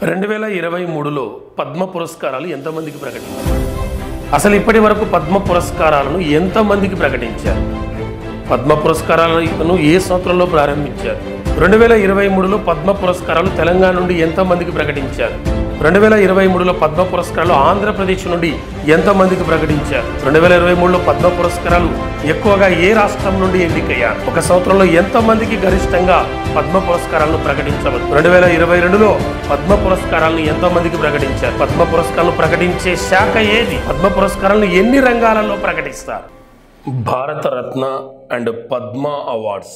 రెండు వేల ఇరవై మూడులో పద్మ పురస్కారాలు ఎంతమందికి ప్రకటించారు అసలు ఇప్పటి వరకు పద్మ పురస్కారాలను ఎంతమందికి ప్రకటించారు పద్మ పురస్కారాలను ఏ సంవత్సరంలో ప్రారంభించారు రెండు వేల ఇరవై మూడులో పద్మ పురస్కారాలు తెలంగాణ నుండి ఎంతమందికి ప్రకటించారు రెండు వేల ఇరవై మూడులో పద్మ పురస్కారాలు ఆంధ్రప్రదేశ్ నుండి ఎంతమందికి ప్రకటించారు రెండు వేల ఇరవై మూడులో పద్మ పురస్కారాలు ఎక్కువగా ఏ రాష్ట్రం నుండి ఎన్నికయ్యారు ఒక సంవత్సరంలో ఎంతమందికి గరిష్టంగా పద్మ పురస్కారాలను ప్రకటించవచ్చు రెండు వేల ఇరవై రెండులో పద్మ పురస్కారాలను ఎంతమందికి ప్రకటించారు పద్మ పురస్కారాలను ప్రకటించే శాఖ ఏది పద్మ పురస్కారాలను ఎన్ని రంగాలలో ప్రకటిస్తారు భారతరత్న అండ్ పద్మ అవార్డ్స్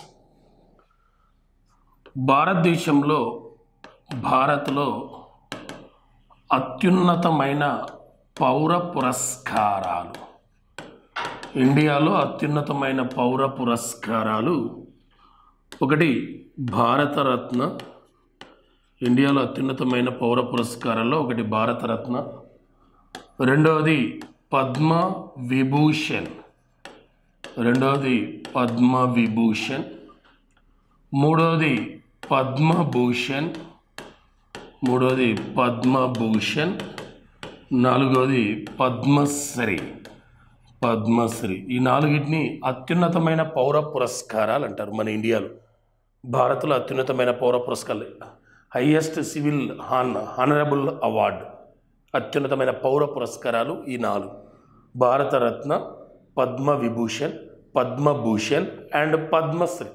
భారతదేశంలో భారత్లో అత్యున్నతమైన పౌర పురస్కారాలు ఇండియాలో అత్యున్నతమైన పౌర పురస్కారాలు ఒకటి భారతరత్న ఇండియాలో అత్యున్నతమైన పౌర పురస్కారాల్లో ఒకటి భారతరత్న రెండవది పద్మ విభూషణ్ రెండవది పద్మ విభూషణ్ మూడవది పద్మభూషణ్ మూడవది పద్మభూషణ్ నాలుగవది పద్మశ్రీ పద్మశ్రీ ఈ నాలుగిటిని అత్యున్నతమైన పౌర పురస్కారాలు అంటారు మన ఇండియాలో భారత్లో అత్యున్నతమైన పౌర పురస్కారాలు highest civil hon honourable award అత్యున్నతమైన పౌర పురస్కారాలు ఈ నాలుగు భారతరత్న పద్మ విభూషణ్ పద్మభూషణ్ అండ్ పద్మశ్రీ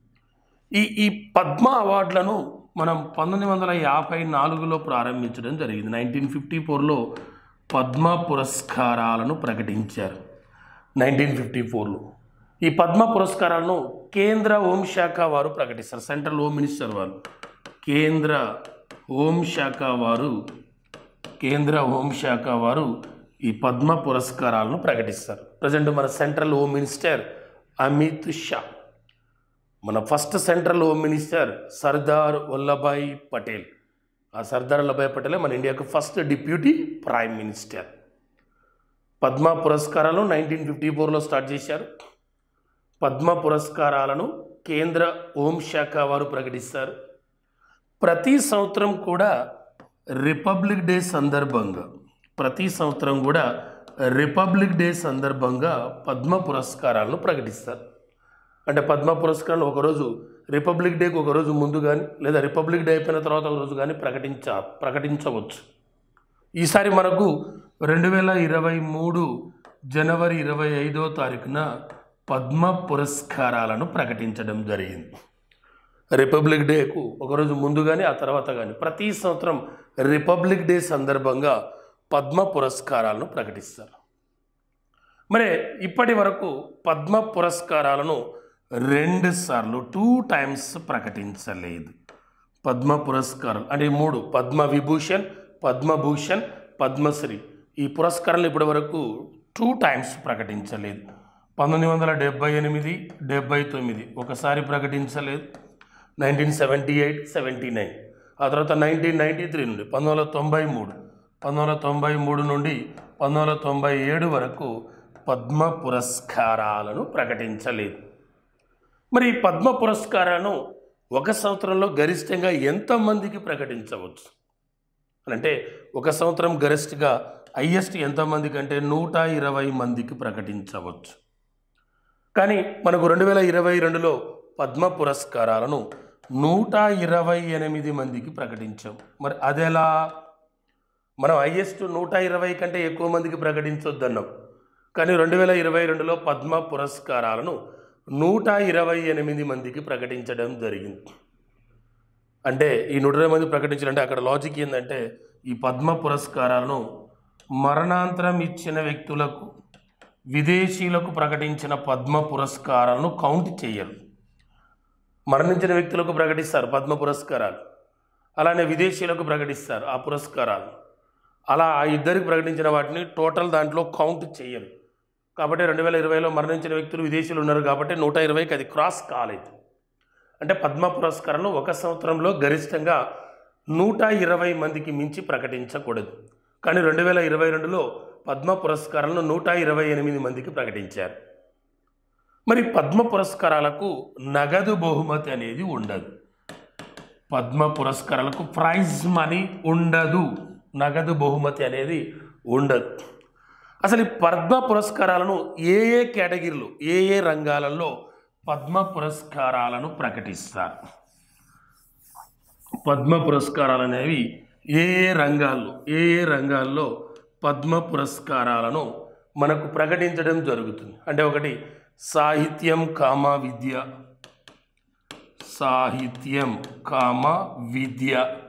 ఈ ఈ పద్మ అవార్డులను మనం పంతొమ్మిది వందల యాభై నాలుగులో ప్రారంభించడం జరిగింది నైన్టీన్ ఫిఫ్టీ ఫోర్లో పద్మ పురస్కారాలను ప్రకటించారు నైన్టీన్ ఫిఫ్టీ ఫోర్లో ఈ పద్మ పురస్కారాలను కేంద్ర హోంశాఖ వారు ప్రకటిస్తారు సెంట్రల్ హోమ్ మినిస్టర్ వారు కేంద్ర హోంశాఖ వారు కేంద్ర హోంశాఖ వారు ఈ పద్మ పురస్కారాలను ప్రకటిస్తారు ప్రజెంట్ మన central home minister Amit Shah మన first central home minister Sardar Vallabhbhai Patel ఆ సర్దార్ వల్లభాయ్ పటేలే మన ఇండియాకు first deputy prime minister Padma పురస్కారాలు నైన్టీన్ ఫిఫ్టీ ఫోర్లో స్టార్ట్ చేశారు పద్మ పురస్కారాలను కేంద్ర హోంశాఖ వారు ప్రకటిస్తారు ప్రతి సంవత్సరం కూడా రిపబ్లిక్ డే సందర్భంగా ప్రతి సంవత్సరం కూడా రిపబ్లిక్ డే సందర్భంగా పద్మ పురస్కారాలను ప్రకటిస్తారు అంటే పద్మ పురస్కారాలు ఒకరోజు రిపబ్లిక్ డేకి ఒకరోజు ముందు కానీ లేదా రిపబ్లిక్ డే అయిపోయిన తర్వాత ఒక రోజు కానీ ప్రకటించ ప్రకటించవచ్చు ఈసారి మనకు రెండు వేల ఇరవై మూడు జనవరి ఇరవై ఐదో తారీఖున పద్మ పురస్కారాలను ప్రకటించడం జరిగింది రిపబ్లిక్ డేకు ఒకరోజు ముందు కానీ ఆ తర్వాత కానీ ప్రతి సంవత్సరం రిపబ్లిక్ డే సందర్భంగా పద్మ పురస్కారాలను ప్రకటిస్తారు మరి ఇప్పటి వరకు పద్మ పురస్కారాలను రెండు సార్లు టూ టైమ్స్ ప్రకటించలేదు పద్మ పురస్కారాలు అంటే ఈ మూడు పద్మ విభూషణ్ పద్మభూషణ్ పద్మశ్రీ ఈ పురస్కారాలు ఇప్పటి వరకు టూ టైమ్స్ ప్రకటించలేదు పంతొమ్మిది వందల డెబ్బై ఎనిమిది డెబ్బై తొమ్మిది ఒకసారి ప్రకటించలేదు nineteen seventy eight seventy nine ఆ తర్వాత నైన్టీన్ నైంటీ త్రీ నుండి పంతొమ్మిది వందల తొంభై మూడు పంతొమ్మిది వందల తొంభై మూడు నుండి పంతొమ్మిది వందల తొంభై ఏడు వరకు పద్మ పురస్కారాలను ప్రకటించలేదు మరి ఈ పద్మ పురస్కారాలను ఒక సంవత్సరంలో గరిష్టంగా ఎంతమందికి ప్రకటించవచ్చు అని అంటే ఒక సంవత్సరం గరిష్టగా హయ్యెస్ట్ ఎంతమందికి అంటే నూట ఇరవై మందికి ప్రకటించవచ్చు కానీ మనకు రెండు వేల ఇరవై రెండులో పద్మ పురస్కారాలను నూట ఇరవై ఎనిమిది మందికి ప్రకటించాం మరి అదెలా మనం హైయెస్ట్ నూట ఇరవై కంటే ఎక్కువ మందికి ప్రకటించొద్దన్నాం కానీ రెండు వేల ఇరవై రెండులో పద్మ పురస్కారాలను నూట ఇరవై ఎనిమిది మందికి ప్రకటించడం జరిగింది అంటే ఈ నూట ఇరవై మంది ప్రకటించాలంటే అక్కడ లాజిక్ ఏంటంటే ఈ పద్మ పురస్కారాలను మరణాంతరం ఇచ్చిన వ్యక్తులకు విదేశీయులకు ప్రకటించిన పద్మ పురస్కారాలను కౌంట్ చేయరు మరణించిన వ్యక్తులకు ప్రకటిస్తారు పద్మ పురస్కారాలు అలానే విదేశీయులకు ప్రకటిస్తారు ఆ పురస్కారాలు అలా ఆ ఇద్దరికి ప్రకటించిన వాటిని టోటల్ దాంట్లో కౌంట్ చేయరు కాబట్టి రెండు వేల ఇరవైలో మరణించిన వ్యక్తులు విదేశీయులు ఉన్నారు కాబట్టి నూట ఇరవైకి అది క్రాస్ కాలేదు అంటే పద్మ పురస్కారాలను ఒక సంవత్సరంలో గరిష్టంగా నూట ఇరవై మందికి మించి ప్రకటించకూడదు కానీ రెండు వేల ఇరవై రెండులో పద్మ పురస్కారాలను నూట ఇరవై ఎనిమిది మందికి ప్రకటించారు మరి పద్మ పురస్కారాలకు నగదు బహుమతి అనేది ఉండదు పద్మ పురస్కారాలకు ప్రైజ్ మనీ ఉండదు నగదు బహుమతి అనేది ఉండదు అసలు ఈ పద్మ పురస్కారాలను ఏ ఏ కేటగిరీలు ఏ ఏ రంగాలలో పద్మ పురస్కారాలను ప్రకటిస్తారు పద్మ పురస్కారాలు అనేవి ఏ ఏ రంగాల్లో ఏ ఏ రంగాల్లో పద్మ పురస్కారాలను మనకు ప్రకటించడం జరుగుతుంది అంటే ఒకటి సాహిత్యం కామ విద్య సాహిత్యం కామ విద్య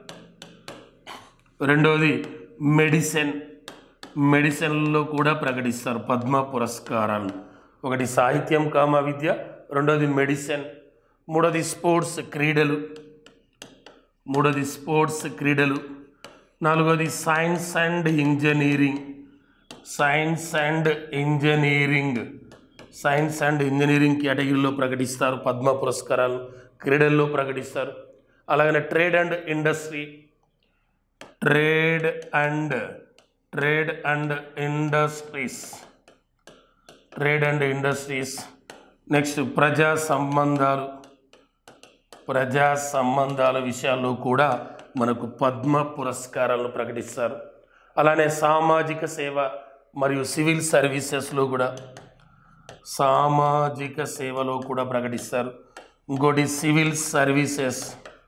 రెండవది మెడిసిన్ మెడిసిన్లో కూడా ప్రకటిస్తారు పద్మ పురస్కారాలు ఒకటి సాహిత్యం కామ విద్య రెండవది మెడిసిన్ మూడవది స్పోర్ట్స్ క్రీడలు మూడోది స్పోర్ట్స్ క్రీడలు నాలుగోది science and engineering science and engineering science and engineering కేటగిరీలో ప్రకటిస్తారు పద్మ పురస్కారాలు క్రీడల్లో ప్రకటిస్తారు అలాగనే trade and industry trade and trade and industries trade and industries next ప్రజా సంబంధాలు ప్రజా సంబంధాల విషయాల్లో కూడా మనకు పద్మ పురస్కారాలను ప్రకటిస్తారు అలానే సామాజిక సేవ మరియు సివిల్ సర్వీసెస్లో కూడా సామాజిక సేవలో కూడా ప్రకటిస్తారు ఇంకోటి సివిల్ సర్వీసెస్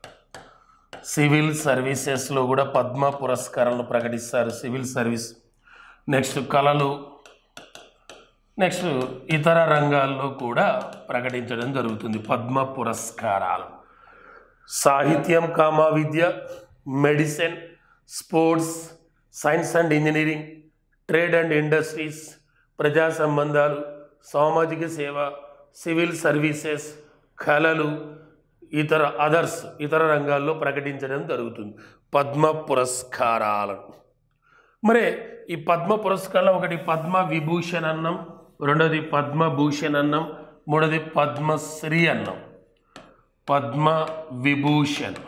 సివిల్ సర్వీసెస్లో కూడా పద్మ పురస్కారాలను ప్రకటిస్తారు సివిల్ సర్వీస్ నెక్స్ట్ కళలు నెక్స్ట్ ఇతర రంగాల్లో కూడా ప్రకటించడం జరుగుతుంది పద్మ పురస్కారాలు సాహిత్యం కామా విద్య medicine sports science and engineering trade and industries ప్రజా సంబంధాలు సామాజిక సేవ సివిల్ సర్వీసెస్ కళలు ఇతర అదర్స్ ఇతర రంగాల్లో ప్రకటించడం జరుగుతుంది పద్మ పురస్కారాలను మరి ఈ పద్మ పురస్కారాలు ఒకటి పద్మ విభూషణ్ అన్నం రెండోది పద్మభూషణ్ అన్నం మూడోది పద్మశ్రీ అన్నం పద్మ విభూషణ్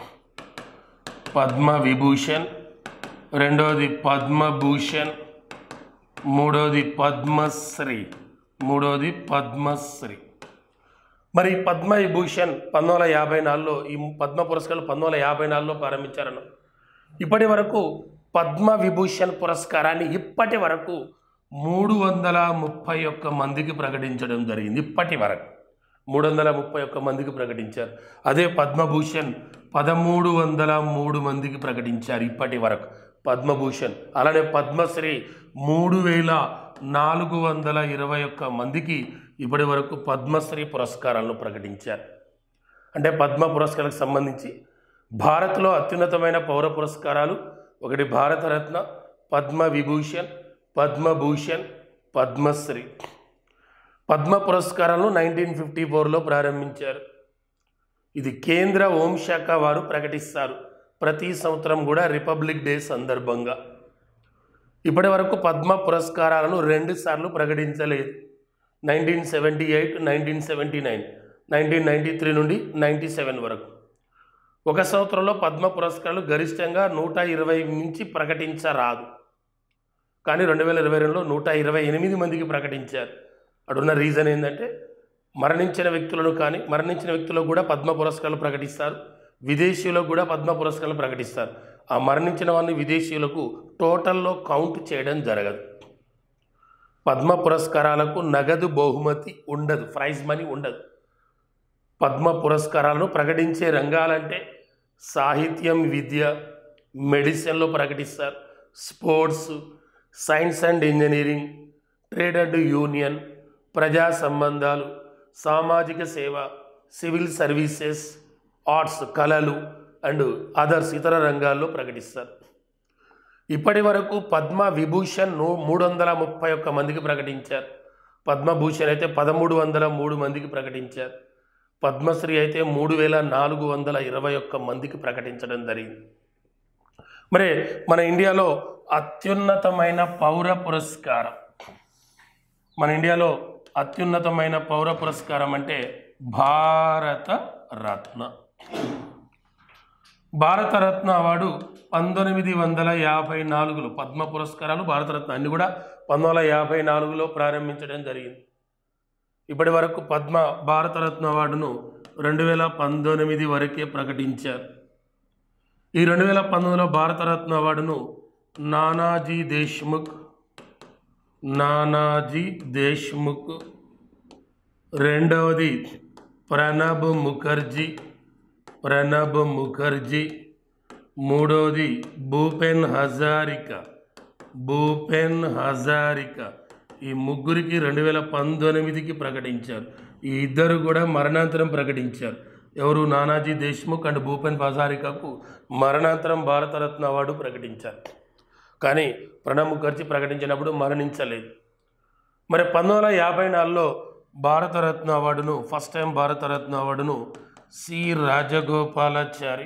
పద్మ విభూషణ్ రెండోది పద్మభూషణ్ మూడోది పద్మశ్రీ మూడోది పద్మశ్రీ మరి ఈ పద్మ విభూషణ్ పంతొమ్మిది వందల యాభై నాలుగులో ఈ పద్మ పురస్కారాలు పంతొమ్మిది వందల యాభై నాలుగులో ప్రారంభించారన్న ఇప్పటి వరకు పద్మ విభూషణ్ పురస్కారాన్ని ఇప్పటి వరకు మూడు వందల ముప్పై ఒక్క మందికి ప్రకటించడం జరిగింది ఇప్పటి వరకు మూడు వందల ముప్పై ఒక్క మందికి ప్రకటించారు అదే పద్మభూషణ్ పదమూడు వందల మూడు మందికి ప్రకటించారు ఇప్పటి వరకు పద్మభూషణ్ అలానే పద్మశ్రీ మూడు వేల నాలుగు వందల ఇరవై ఒక్క మందికి ఇప్పటి వరకు పద్మశ్రీ పురస్కారాలను ప్రకటించారు అంటే పద్మ పురస్కారాలకు సంబంధించి భారత్లో అత్యున్నతమైన పౌర పురస్కారాలు ఒకటి భారతరత్న పద్మ విభూషణ్ పద్మభూషణ్ పద్మశ్రీ పద్మ పురస్కారాలను నైన్టీన్ ఫిఫ్టీ ఫోర్లో ప్రారంభించారు ఇది కేంద్ర హోంశాఖ వారు ప్రకటిస్తారు ప్రతి సంవత్సరం కూడా రిపబ్లిక్ డే సందర్భంగా ఇప్పటి వరకు పద్మ పురస్కారాలను రెండు సార్లు ప్రకటించలేదు nineteen seventy eight nineteen seventy nine nineteen ninety three నుండి నైంటీ సెవెన్ వరకు ఒక సంవత్సరంలో పద్మ పురస్కారాలు గరిష్టంగా నూట ఇరవై నుంచి ప్రకటించరాదు కానీ రెండు వేల ఇరవై రెండులో నూట ఇరవై ఎనిమిది మందికి ప్రకటించారు అడున్న రీజన్ ఏంటంటే మరణించిన వ్యక్తులను కానీ మరణించిన వ్యక్తులకు కూడా పద్మ పురస్కారాలు ప్రకటిస్తారు విదేశీయులకు కూడా పద్మ పురస్కారాలు ప్రకటిస్తారు ఆ మరణించిన వారిని విదేశీయులకు టోటల్లో కౌంట్ చేయడం జరగదు పద్మ పురస్కారాలకు నగదు బహుమతి ఉండదు ప్రైజ్ మనీ ఉండదు పద్మ పురస్కారాలను ప్రకటించే రంగాలంటే సాహిత్యం విద్య మెడిసిన్లో ప్రకటిస్తారు sports science and engineering trade and union ప్రజా సంబంధాలు సామాజిక సేవ సివిల్ సర్వీసెస్ ఆర్ట్స్ కళలు అండ్ అదర్స్ ఇతర రంగాల్లో ప్రకటిస్తారు ఇప్పటి వరకు పద్మ విభూషణ్ ను మూడు వందల ముప్పై ఒక్క మందికి ప్రకటించారు పద్మభూషణ్ అయితే పదమూడు వందల మూడు మందికి ప్రకటించారు పద్మశ్రీ అయితే మూడు వేల నాలుగు వందల ఇరవై ఒక్క మందికి ప్రకటించడం జరిగింది మరి మన ఇండియాలో అత్యున్నతమైన పౌర పురస్కారం మన ఇండియాలో అత్యున్నతమైన పౌర పురస్కారం అంటే భారత రత్న భారతరత్న అవార్డు పంతొమ్మిది వందల యాభై నాలుగులో పద్మ పురస్కారాలు భారతరత్న అన్ని కూడా పంతొమ్మిది వందల యాభై నాలుగులో ప్రారంభించడం జరిగింది ఇప్పటి వరకు పద్మ భారతరత్న అవార్డును రెండు వేల పంతొమ్మిది వరకే ప్రకటించారు ఈ రెండు వేల పంతొమ్మిదిలో భారతరత్న అవార్డును నానాజీ దేశ్ముఖ్ నానాజీ దేశ్ముఖ్ రెండవది ప్రణబ్ ముఖర్జీ ప్రణబ్ ముఖర్జీ మూడవది భూపెన్ హజారిక భూపెన్ హజారిక ఈ ముగ్గురికి రెండు వేల పంతొమ్మిదికి ప్రకటించారు ఈ ఇద్దరు కూడా మరణాంతరం ప్రకటించారు ఎవరు నానాజీ దేశ్ముఖ్ అండ్ భూపెన్ హజారికకు మరణాంతరం భారతరత్న అవార్డు ప్రకటించారు కానీ ప్రణబ్ ముఖర్జీ ప్రకటించినప్పుడు మరణించలేదు మరి పంతొమ్మిది వందల యాభై నాలుగులో భారతరత్న అవార్డును ఫస్ట్ టైం భారతరత్న అవార్డును సి రాజగోపాలాచారి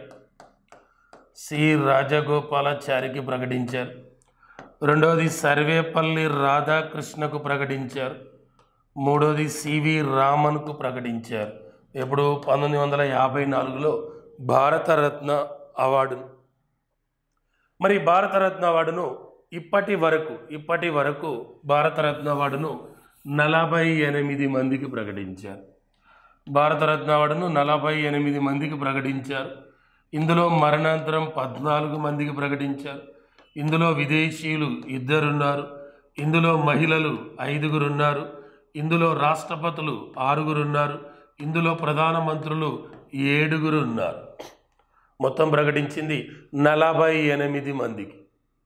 సి రాజగోపాలాచారికి ప్రకటించారు రెండవది సర్వేపల్లి రాధాకృష్ణకు ప్రకటించారు మూడవది సివి రామన్కు ప్రకటించారు ఎప్పుడు పంతొమ్మిది వందల యాభై నాలుగులో భారతరత్న అవార్డును మరి భారతరత్న అవార్డును ఇప్పటి వరకు ఇప్పటి వరకు భారతరత్న అవార్డును నలభై ఎనిమిది మందికి ప్రకటించారు భారతరత్న అవార్డును నలభై ఎనిమిది మందికి ప్రకటించారు ఇందులో మరణాంతరం పద్నాలుగు మందికి ప్రకటించారు ఇందులో విదేశీయులు ఇద్దరున్నారు ఇందులో మహిళలు ఐదుగురున్నారు ఇందులో రాష్ట్రపతులు ఆరుగురున్నారు ఇందులో ప్రధానమంత్రులు ఏడుగురు ఉన్నారు మొత్తం ప్రకటించింది నలభై ఎనిమిది మందికి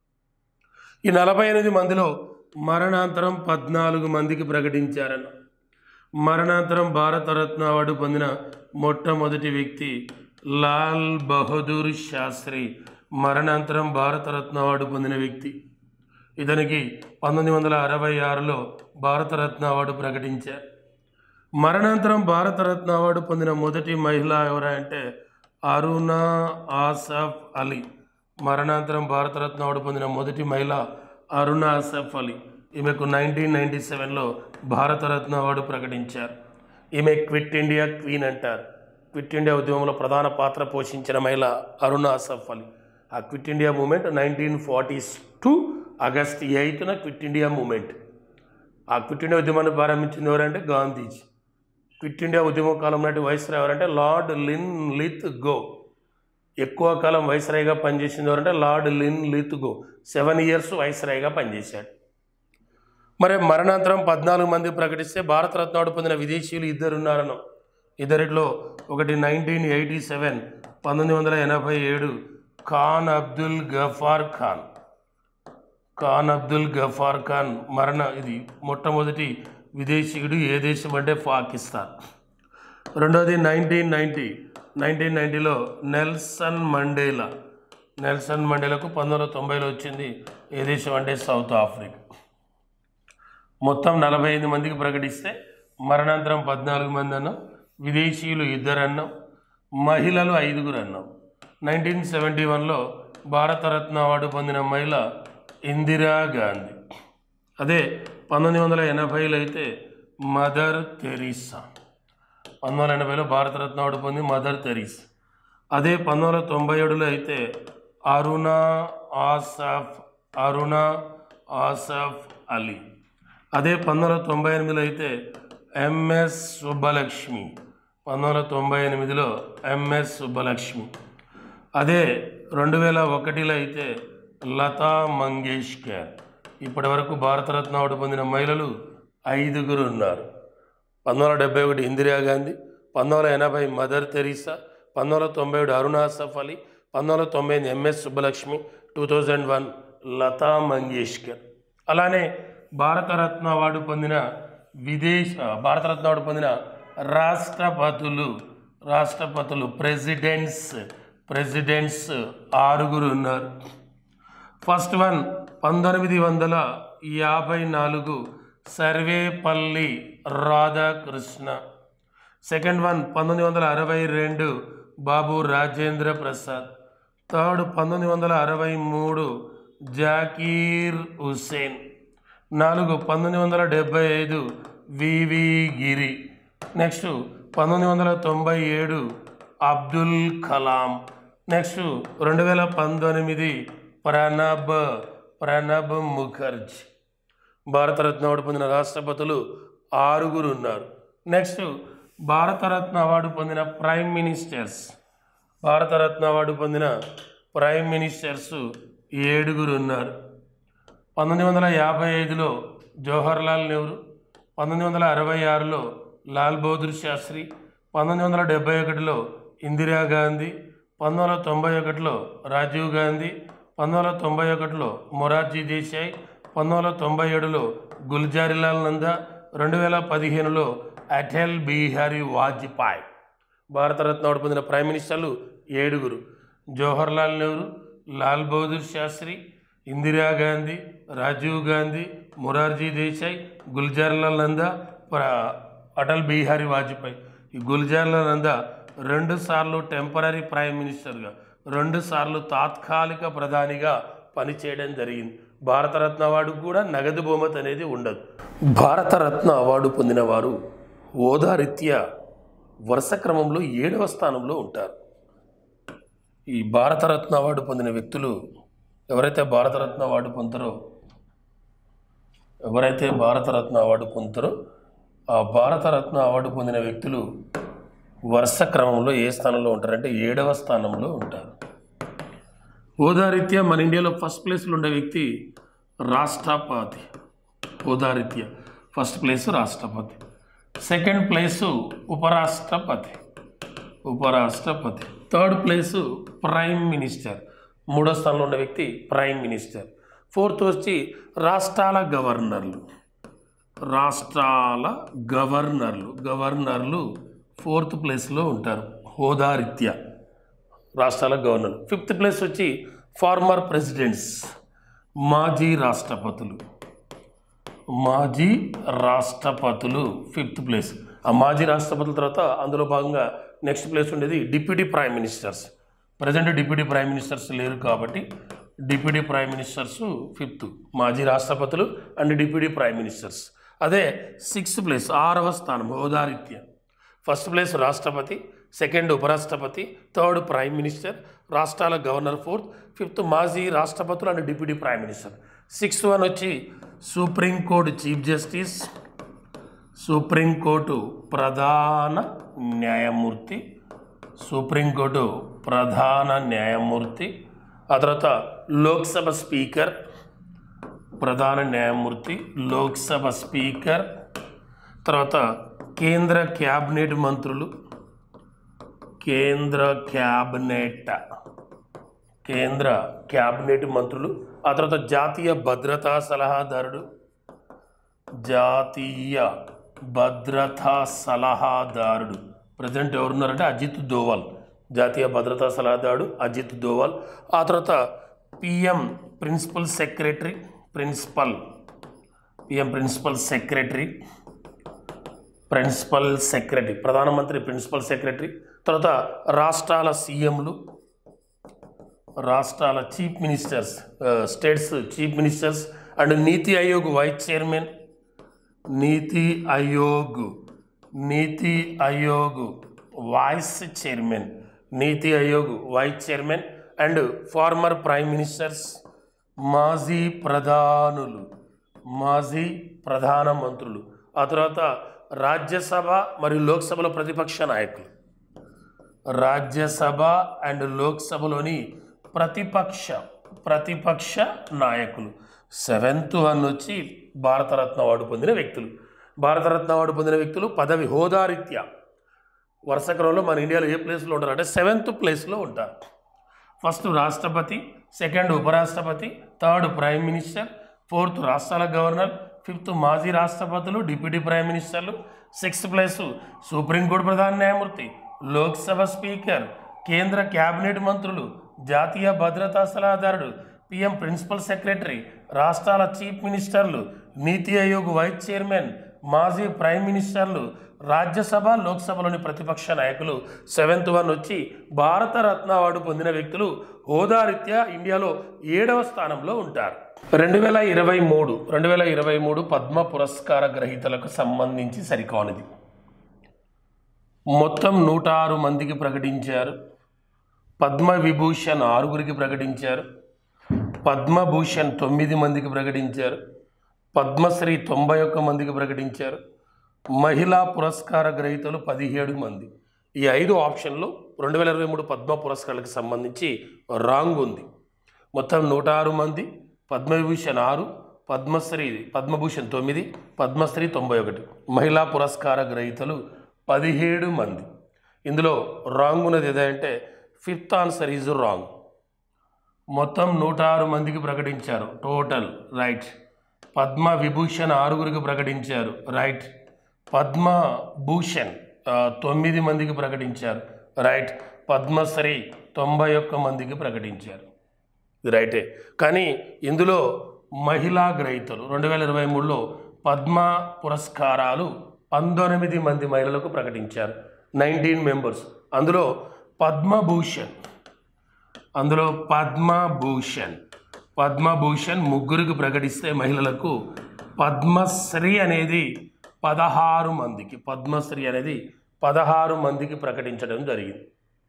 ఈ నలభై ఎనిమిది మందిలో మరణాంతరం పద్నాలుగు మందికి ప్రకటించారన్న మరణాంతరం భారతరత్న అవార్డు పొందిన మొట్టమొదటి వ్యక్తి లాల్ బహదూర్ శాస్త్రి మరణాంతరం భారతరత్న అవార్డు పొందిన వ్యక్తి ఇతనికి పంతొమ్మిది వందల అరవై ఆరులో భారతరత్న అవార్డు ప్రకటించారు మరణాంతరం భారతరత్న అవార్డు పొందిన మొదటి మహిళ ఎవరంటే అరుణా ఆసఫ్ అలీ మరణాంతరం భారతరత్న అవార్డు పొందిన మొదటి మహిళ అరుణా ఆసఫ్ అలీ ఈమెకు నైన్టీన్ నైంటీ సెవెన్లో భారతరత్న అవార్డు ప్రకటించారు ఈమె క్విట్ ఇండియా క్వీన్ అంటారు క్విట్ ఇండియా ఉద్యమంలో ప్రధాన పాత్ర పోషించిన మహిళ అరుణా ఆసఫ్ అలీ ఆ quit India movement nineteen forties two August ఎయిత్న క్విట్ ఇండియా మూమెంట్ ఆ క్విట్ ఇండియా ఉద్యమాన్ని ప్రారంభించింది ఎవరంటే గాంధీజీ క్విట్ ఇండియా ఉద్యమ కాలం నాటి వైస్రాయ్ ఎవరంటే లార్డ్ లిన్ లిత్ గో ఎక్కువ కాలం వైస్రాయ్గా పనిచేసింది ఎవరంటే Lord Linlithgow seven years వైస్రాయ్గా పనిచేశాడు మరి మరణాంతరం పద్నాలుగు మంది ప్రకటిస్తే భారతరత్న అవార్డు పొందిన విదేశీయులు ఇద్దరు ఉన్నారను ఇద్దరిలో ఒకటి నైన్టీన్ ఎయిటీ సెవెన్ పంతొమ్మిది వందల ఎనభై ఏడు ఖాన్ అబ్దుల్ గఫార్ ఖాన్ ఖాన్ అబ్దుల్ గఫార్ ఖాన్ మరణ ఇది మొట్టమొదటి విదేశీయుడు ఏ దేశం అంటే పాకిస్తాన్ రెండవది నైన్టీన్ నైంటీ నైన్టీన్ నైంటీలో నెల్సన్ మండేలా నెల్సన్ మండేలకు పంతొమ్మిది వందల తొంభైలో వచ్చింది ఏ దేశం అంటే సౌత్ ఆఫ్రికా మొత్తం నలభై ఐదు మందికి ప్రకటిస్తే మరణాంతరం పద్నాలుగు మంది అన్నాం విదేశీయులు ఇద్దరు అన్నాం మహిళలు ఐదుగురు అన్నాం నైన్టీన్ సెవెంటీ వన్లో భారతరత్న అవార్డు పొందిన మహిళ ఇందిరా గాంధీ అదే పంతొమ్మిది వందల ఎనభైలో అయితే మదర్ తెరీసా పంతొమ్మిది వందల ఎనభైలో భారతరత్న అవార్డు పొంది మదర్ తెరీసా అదే పంతొమ్మిది వందల తొంభై ఏడులో అయితే అరుణ ఆసఫ్ అరుణ ఆసఫ్ అలీ అదే పంతొమ్మిది వందల తొంభై ఎనిమిదిలో అయితే ఎంఎస్ సుబ్బలక్ష్మి పంతొమ్మిది వందల తొంభై ఎనిమిదిలో ఎంఎస్ సుబ్బలక్ష్మి అదే రెండు వేల ఒకటిలో అయితే లతా మంగేష్కర్ ఇప్పటి వరకు భారతరత్న అవార్డు పొందిన మహిళలు ఐదుగురు ఉన్నారు పంతొమ్మిది వందల డెబ్బై ఒకటి ఇందిరాగాంధీ పంతొమ్మిది వందల ఎనభై మదర్ తెరీసా పంతొమ్మిది వందల తొంభై ఏడు అరుణా సఫ్ అలీ పంతొమ్మిది వందల తొంభై ఎనిమిది MS Subbulakshmi two thousand one Lata Mangeshkar అలానే భారతరత్న అవార్డు పొందిన విదేశ భారతరత్న అవార్డు పొందిన రాష్ట్రపతులు రాష్ట్రపతులు ప్రెసిడెంట్స్ ప్రెసిడెంట్స్ ఆరుగురు ఉన్నారు ఫస్ట్ వన్ పంతొమ్మిది వందల యాభై నాలుగు సర్వేపల్లి రాధాకృష్ణ సెకండ్ వన్ పంతొమ్మిది వందల అరవై రెండు బాబు రాజేంద్ర ప్రసాద్ థర్డ్ పంతొమ్మిది వందల అరవై మూడు జాకీర్ హుస్సేన్ నాలుగు పంతొమ్మిది వందల డెబ్బై ఐదు వివి గిరి నెక్స్ట్ పంతొమ్మిది వందల తొంభై ఏడు అబ్దుల్ కలాం నెక్స్ట్ రెండు వేల పంతొమ్మిది ప్రణబ్ ప్రణబ్ ముఖర్జీ భారతరత్న అవార్డు పొందిన రాష్ట్రపతులు ఆరుగురు ఉన్నారు నెక్స్ట్ భారతరత్న అవార్డు పొందిన ప్రైమ్ మినిస్టర్స్ భారతరత్న అవార్డు పొందిన ప్రైమ్ మినిస్టర్స్ ఏడుగురు ఉన్నారు పంతొమ్మిది వందల యాభై ఐదులో జవహర్లాల్ నెహ్రూ పంతొమ్మిది వందల అరవై ఆరులో లాల్ బహదూర్ శాస్త్రి పంతొమ్మిది వందల డెబ్బై ఒకటిలో ఇందిరాగాంధీ పంతొమ్మిది వందల తొంభై ఒకటిలో రాజీవ్ గాంధీ పంతొమ్మిది వందల తొంభై ఒకటిలో మొరార్జీ దేశాయ్ పంతొమ్మిది వందల తొంభై ఏడులో గుల్జారీలాల్ నందా రెండు వేల పదిహేనులో అటల్ బిహారీ వాజ్పేయి భారతరత్న అవార్డు పొందిన ప్రైమ్ మినిస్టర్లు ఏడుగురు జవహర్లాల్ నెహ్రూ లాల్ బహదూర్ శాస్త్రి ఇందిరాగాంధీ రాజీవ్ గాంధీ మొరార్జీ దేశాయ్ గుల్జార్లాల్ నందా ప్ర- అటల్ బిహారీ వాజ్పేయి ఈ గుల్జార్లాల్ నందా రెండు సార్లు టెంపరీ ప్రైమ్ మినిస్టర్గా రెండు సార్లు తాత్కాలిక ప్రధానిగా పనిచేయడం జరిగింది భారతరత్న అవార్డు కూడా నగదు బహుమతి అనేది ఉండదు భారతరత్న అవార్డు పొందిన వారు హోదారీత్యా వరుస క్రమంలో ఏడవ స్థానంలో ఉంటారు ఈ భారతరత్న అవార్డు పొందిన వ్యక్తులు ఎవరైతే భారతరత్న అవార్డు పొందుతారో ఎవరైతే భారతరత్న అవార్డు పొందుతారో ఆ భారతరత్న అవార్డు పొందిన వ్యక్తులు వరుస క్రమంలో ఏ స్థానంలో ఉంటారంటే ఏడవ స్థానంలో ఉంటారు హోదారీత్యా మన ఇండియాలో ఫస్ట్ ప్లేస్లో ఉండే వ్యక్తి రాష్ట్రపతి హోదారీత్యా ఫస్ట్ ప్లేస్ రాష్ట్రపతి సెకండ్ ప్లేసు ఉపరాష్ట్రపతి ఉపరాష్ట్రపతి థర్డ్ ప్లేసు ప్రైమ్ మినిస్టర్ మూడో స్థానంలో ఉన్న వ్యక్తి ప్రైమ్ మినిస్టర్ ఫోర్త్ వచ్చి రాష్ట్రాల గవర్నర్లు రాష్ట్రాల గవర్నర్లు గవర్నర్లు ఫోర్త్ ప్లేస్లో ఉంటారు హోదారీత్యా రాష్ట్రాల గవర్నర్ ఫిఫ్త్ ప్లేస్ వచ్చి ఫార్మర్ ప్రెసిడెంట్స్ మాజీ రాష్ట్రపతులు మాజీ రాష్ట్రపతులు ఫిఫ్త్ ప్లేస్ ఆ మాజీ రాష్ట్రపతుల తర్వాత అందులో భాగంగా నెక్స్ట్ ప్లేస్ ఉండేది deputy prime ministers present deputy prime ministers లేరు కాబట్టి డిప్యూటీ ప్రైమ్ మినిస్టర్స్ ఫిఫ్త్ మాజీ రాష్ట్రపతులు అండ్ డిప్యూటీ ప్రైమ్ మినిస్టర్స్ అదే సిక్స్త్ ప్లేస్ ఆరవ స్థానం హోదారీత్యా ఫస్ట్ ప్లేస్ రాష్ట్రపతి సెకండ్ ఉపరాష్ట్రపతి థర్డ్ ప్రైమ్ మినిస్టర్ రాష్ట్రాల గవర్నర్ ఫోర్త్ ఫిఫ్త్ మాజీ రాష్ట్రపతులు and deputy prime minister sixth one వచ్చి సుప్రీంకోర్టు చీఫ్ జస్టిస్ సుప్రీంకోర్టు ప్రధాన న్యాయమూర్తి సుప్రీంకోర్టు ప్రధాన న్యాయమూర్తి ఆ తర్వాత లోక్సభ స్పీకర్ ప్రధాన న్యాయమూర్తి లోక్సభ స్పీకర్ తర్వాత కేంద్ర క్యాబినెట్ మంత్రులు కేంద్ర క్యాబినెట్ కేంద్ర క్యాబినెట్ మంత్రులు ఆ తర్వాత జాతీయ భద్రతా సలహాదారుడు జాతీయ భద్రతా సలహాదారుడు ప్రజెంట్ ఎవరున్నారంటే అజిత్ దోవల్ జాతీయ భద్రతా సలహాదారుడు అజిత్ దోవల్ ఆ తర్వాత PM principal secretary principal PM principal secretary principal secretary ప్రధానమంత్రి ప్రిన్సిపల్ సెక్రటరీ తర్వాత రాష్ట్రాల సీఎంలు రాష్ట్రాల చీఫ్ మినిస్టర్స్ ఆ, states chief ministers and Niti Aayog vice chairman Niti Aayog నీతి Aayog vice chairman Niti Aayog vice chairman and former prime ministers మాజీ ప్రధానులు మాజీ ప్రధానమంత్రులు ఆ తర్వాత రాజ్యసభ మరియు లోక్సభలో ప్రతిపక్ష నాయకులు రాజ్యసభ అండ్ లోక్సభలోని ప్రతిపక్ష ప్రతిపక్ష నాయకులు సెవెంత్ వన్ వచ్చి భారతరత్న అవార్డు పొందిన వ్యక్తులు భారతరత్న అవార్డు పొందిన వ్యక్తులు పదవి హోదారీత్యా వరుస క్రమంలో మన ఇండియాలో ఏ ప్లేస్లో ఉంటారు అంటే సెవెంత్ ప్లేస్లో ఉంటారు ఫస్ట్ రాష్ట్రపతి సెకండ్ ఉపరాష్ట్రపతి థర్డ్ ప్రైమ్ మినిస్టర్ ఫోర్త్ రాష్ట్రాల గవర్నర్ ఫిఫ్త్ మాజీ రాష్ట్రపతులు డిప్యూటీ ప్రైమ్ మినిస్టర్లు సిక్స్త్ ప్లేస్ సుప్రీంకోర్టు ప్రధాన న్యాయమూర్తి లోక్సభ స్పీకర్ కేంద్ర క్యాబినెట్ మంత్రులు జాతీయ భద్రతా సలహాదారుడు పిఎం ప్రిన్సిపల్ సెక్రటరీ రాష్ట్రాల చీఫ్ మినిస్టర్లు నీతి ఆయోగ్ వైస్ చైర్మన్ మాజీ ప్రైమ్ మినిస్టర్లు రాజ్యసభ లోక్సభలోని ప్రతిపక్ష నాయకులు సెవెంత్ వన్ వచ్చి భారతరత్న అవార్డు పొందిన వ్యక్తులు హోదారీత్యా ఇండియాలో ఏడవ స్థానంలో ఉంటారు రెండు వేల ఇరవై మూడు రెండు వేల ఇరవై మూడు పద్మ పురస్కార గ్రహీతలకు సంబంధించి సరికానిది మొత్తం నూట ఆరు మందికి ప్రకటించారు పద్మ విభూషణ్ ఆరుగురికి ప్రకటించారు పద్మభూషణ్ తొమ్మిది మందికి ప్రకటించారు పద్మశ్రీ తొంభై ఒక్క మందికి ప్రకటించారు మహిళా పురస్కార గ్రహీతలు పదిహేడు మంది ఈ ఐదు ఆప్షన్లో రెండు వేల ఇరవై మూడు పద్మ పురస్కారాలకు సంబంధించి రాంగ్ ఉంది మొత్తం నూట ఆరు మంది పద్మవిభూషణ్ ఆరు పద్మశ్రీ పద్మభూషణ్ తొమ్మిది పద్మశ్రీ తొంభై ఒకటి మహిళా పురస్కార గ్రహీతలు పదిహేడు మంది ఇందులో రాంగ్ ఉన్నది ఏదంటే ఫిఫ్త్ ఆన్సర్ ఈజ్ రాంగ్ మొత్తం నూట ఆరు మందికి ప్రకటించారు టోటల్ రైట్ పద్మ విభూషణ్ ఆరుగురికి ప్రకటించారు రైట్ పద్మ భూషణ్ ఆ, తొమ్మిది మందికి ప్రకటించారు రైట్ పద్మశ్రీ తొంభై ఒక్క మందికి ప్రకటించారు ఇది రైటే కానీ ఇందులో మహిళా గ్రహీతలు రెండు వేల ఇరవై మూడులో పద్మ పురస్కారాలు పంతొమ్మిది మంది మహిళలకు ప్రకటించారు నైన్టీన్ మెంబర్స్ అందులో పద్మభూషణ్ అందులో పద్మభూషణ్ పద్మభూషణ్ ముగ్గురికి ప్రకటిస్తే మహిళలకు పద్మశ్రీ అనేది పదహారు మందికి పద్మశ్రీ అనేది పదహారు మందికి ప్రకటించడం జరిగింది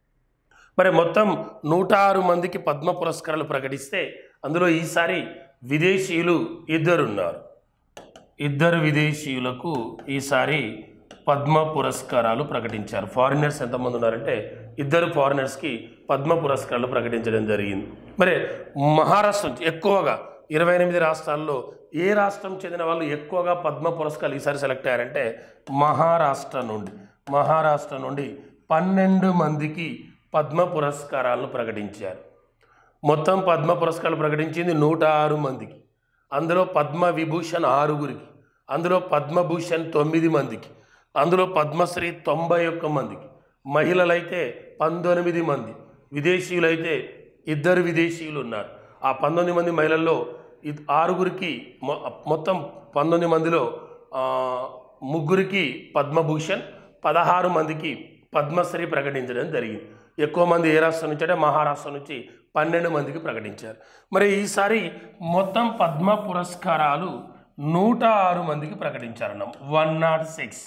మరి మొత్తం నూట ఆరు మందికి పద్మ పురస్కారాలు ప్రకటిస్తే అందులో ఈసారి విదేశీయులు ఇద్దరున్నారు ఇద్దరు విదేశీయులకు ఈసారి పద్మ పురస్కారాలు ప్రకటించారు ఫారినర్స్ ఎంతమంది ఉన్నారంటే ఇద్దరు ఫారినర్స్కి పద్మ పురస్కారాలు ప్రకటించడం జరిగింది మరి మహారాష్ట్ర నుంచి ఎక్కువగా ఇరవై ఎనిమిది రాష్ట్రాల్లో ఏ రాష్ట్రం చెందిన వాళ్ళు ఎక్కువగా పద్మ పురస్కారాలు ఈసారి సెలెక్ట్ అయ్యారంటే మహారాష్ట్ర నుండి మహారాష్ట్ర నుండి పన్నెండు మందికి పద్మ పురస్కారాలను ప్రకటించారు మొత్తం పద్మ పురస్కారాలు ప్రకటించింది నూట ఆరు మందికి అందులో పద్మ విభూషణ్ ఆరుగురికి అందులో పద్మభూషణ్ తొమ్మిది మందికి అందులో పద్మశ్రీ తొంభై ఒక్క మందికి మహిళలైతే పంతొమ్మిది మంది విదేశీయులైతే ఇద్దరు విదేశీయులు ఉన్నారు ఆ పంతొమ్మిది మంది మహిళల్లో ఇద్- ఆరుగురికి మొ- మొత్తం పంతొమ్మిది మందిలో ఆ, ముగ్గురికి పద్మభూషణ్ పదహారు మందికి పద్మశ్రీ ప్రకటించడం జరిగింది ఎక్కువ మంది ఏ రాష్ట్రం నుంచి అంటే మహారాష్ట్ర నుంచి పన్నెండు మందికి ప్రకటించారు మరి ఈసారి మొత్తం పద్మ పురస్కారాలు నూట ఆరు మందికి ప్రకటించారన్నాం వన్ నాట్ సిక్స్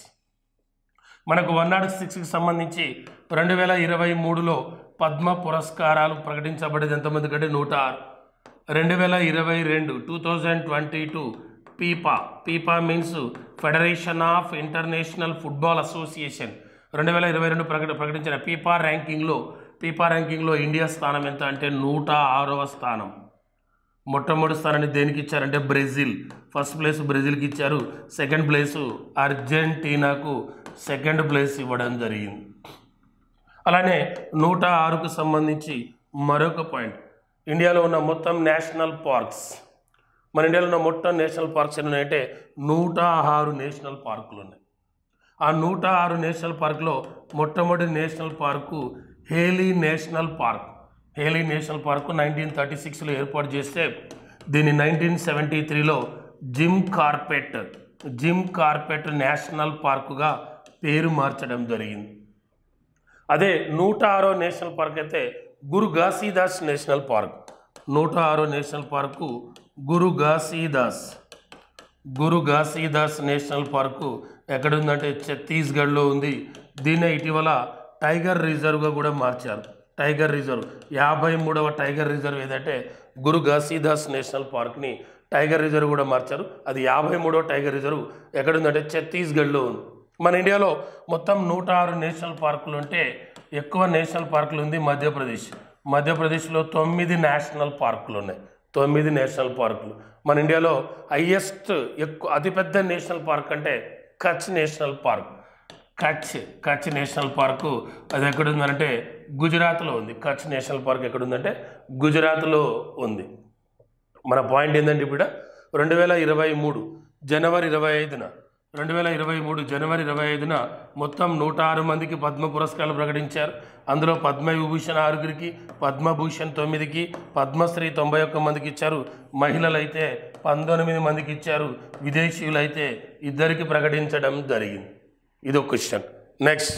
మనకు వన్ నాట్ సిక్స్కి సంబంధించి రెండు వేల ఇరవై మూడులో పద్మ పురస్కారాలు ప్రకటించబడేది ఎంతమంది కంటే నూట ఆరు రెండు వేల ఇరవై రెండు two thousand twenty two FIFA FIFA means federation of international football association రెండు వేల ఇరవై రెండు ప్రకట ప్రకటించిన పీపా ర్యాంకింగ్లో పీపా ర్యాంకింగ్లో ఇండియా స్థానం ఎంత అంటే నూట ఆరవ స్థానం మొట్టమొదటి స్థానాన్ని దేనికి ఇచ్చారంటే బ్రెజిల్ ఫస్ట్ ప్లేస్ బ్రెజిల్కి ఇచ్చారు సెకండ్ ప్లేసు అర్జెంటీనాకు సెకండ్ ప్లేస్ ఇవ్వడం జరిగింది అలానే నూట ఆరుకు సంబంధించి మరొక పాయింట్ ఇండియాలో ఉన్న మొత్తం నేషనల్ పార్క్స్ మన ఇండియాలో ఉన్న మొత్తం నేషనల్ పార్క్స్ ఎన్ని ఉన్నాయంటే నూట ఆరు నేషనల్ పార్కులు ఉన్నాయి ఆ నూట ఆరు నేషనల్ పార్క్లో మొట్టమొదటి national park Hailey national park Hailey national park nineteen thirty సిక్స్లో ఏర్పాటు చేస్తే దీన్ని నైన్టీన్ సెవెంటీ త్రీలో Jim Corbett Jim Corbett national పార్కుగా పేరు మార్చడం జరిగింది అదే నూట ఆరో నేషనల్ పార్క్ అయితే గురు ఘాసీదాస్ నేషనల్ పార్క్ నూట ఆరో national park Guru Ghasidas Guru Ghasidas national park ఎక్కడుందంటే ఛత్తీస్గఢ్లో ఉంది దీన్నే ఇటీవల టైగర్ రిజర్వ్గా కూడా మార్చారు టైగర్ రిజర్వ్ యాభై మూడవ టైగర్ రిజర్వ్ ఏదంటే గురు ఘాసీదాస్ నేషనల్ పార్క్ని టైగర్ రిజర్వ్ కూడా మార్చారు అది యాభై మూడవ టైగర్ రిజర్వ్ ఎక్కడుందంటే ఛత్తీస్గఢ్లో ఉంది మన ఇండియాలో మొత్తం నూట ఆరు నేషనల్ పార్కులు ఉంటే ఎక్కువ నేషనల్ పార్కులు ఉంది మధ్యప్రదేశ్ మధ్యప్రదేశ్లో తొమ్మిది నేషనల్ పార్కులు ఉన్నాయి తొమ్మిది నేషనల్ పార్కులు మన ఇండియాలో హయ్యెస్ట్ ఎక్కువ అతిపెద్ద నేషనల్ పార్క్ అంటే Kutch national park Kutch Kutch national park అది ఎక్కడుందంటే గుజరాత్లో ఉంది కచ్ నేషనల్ పార్క్ ఎక్కడుందంటే గుజరాత్లో ఉంది మన పాయింట్ ఏంటంటే ఇప్పుడు రెండు వేల ఇరవై మూడు జనవరి ఇరవై ఐదున రెండు వేల ఇరవై మూడు జనవరి ఇరవై ఐదున మొత్తం నూట ఆరు మందికి పద్మ పురస్కారాలు ప్రకటించారు అందులో పద్మవిభూషణ్ ఆరుగురికి పద్మభూషణ్ తొమ్మిదికి పద్మశ్రీ తొంభై ఒక్క మందికి ఇచ్చారు మహిళలైతే పంతొమ్మిది మందికి ఇచ్చారు విదేశీయులైతే ఇద్దరికి ప్రకటించడం జరిగింది ఇది ఒక క్వశ్చన్ నెక్స్ట్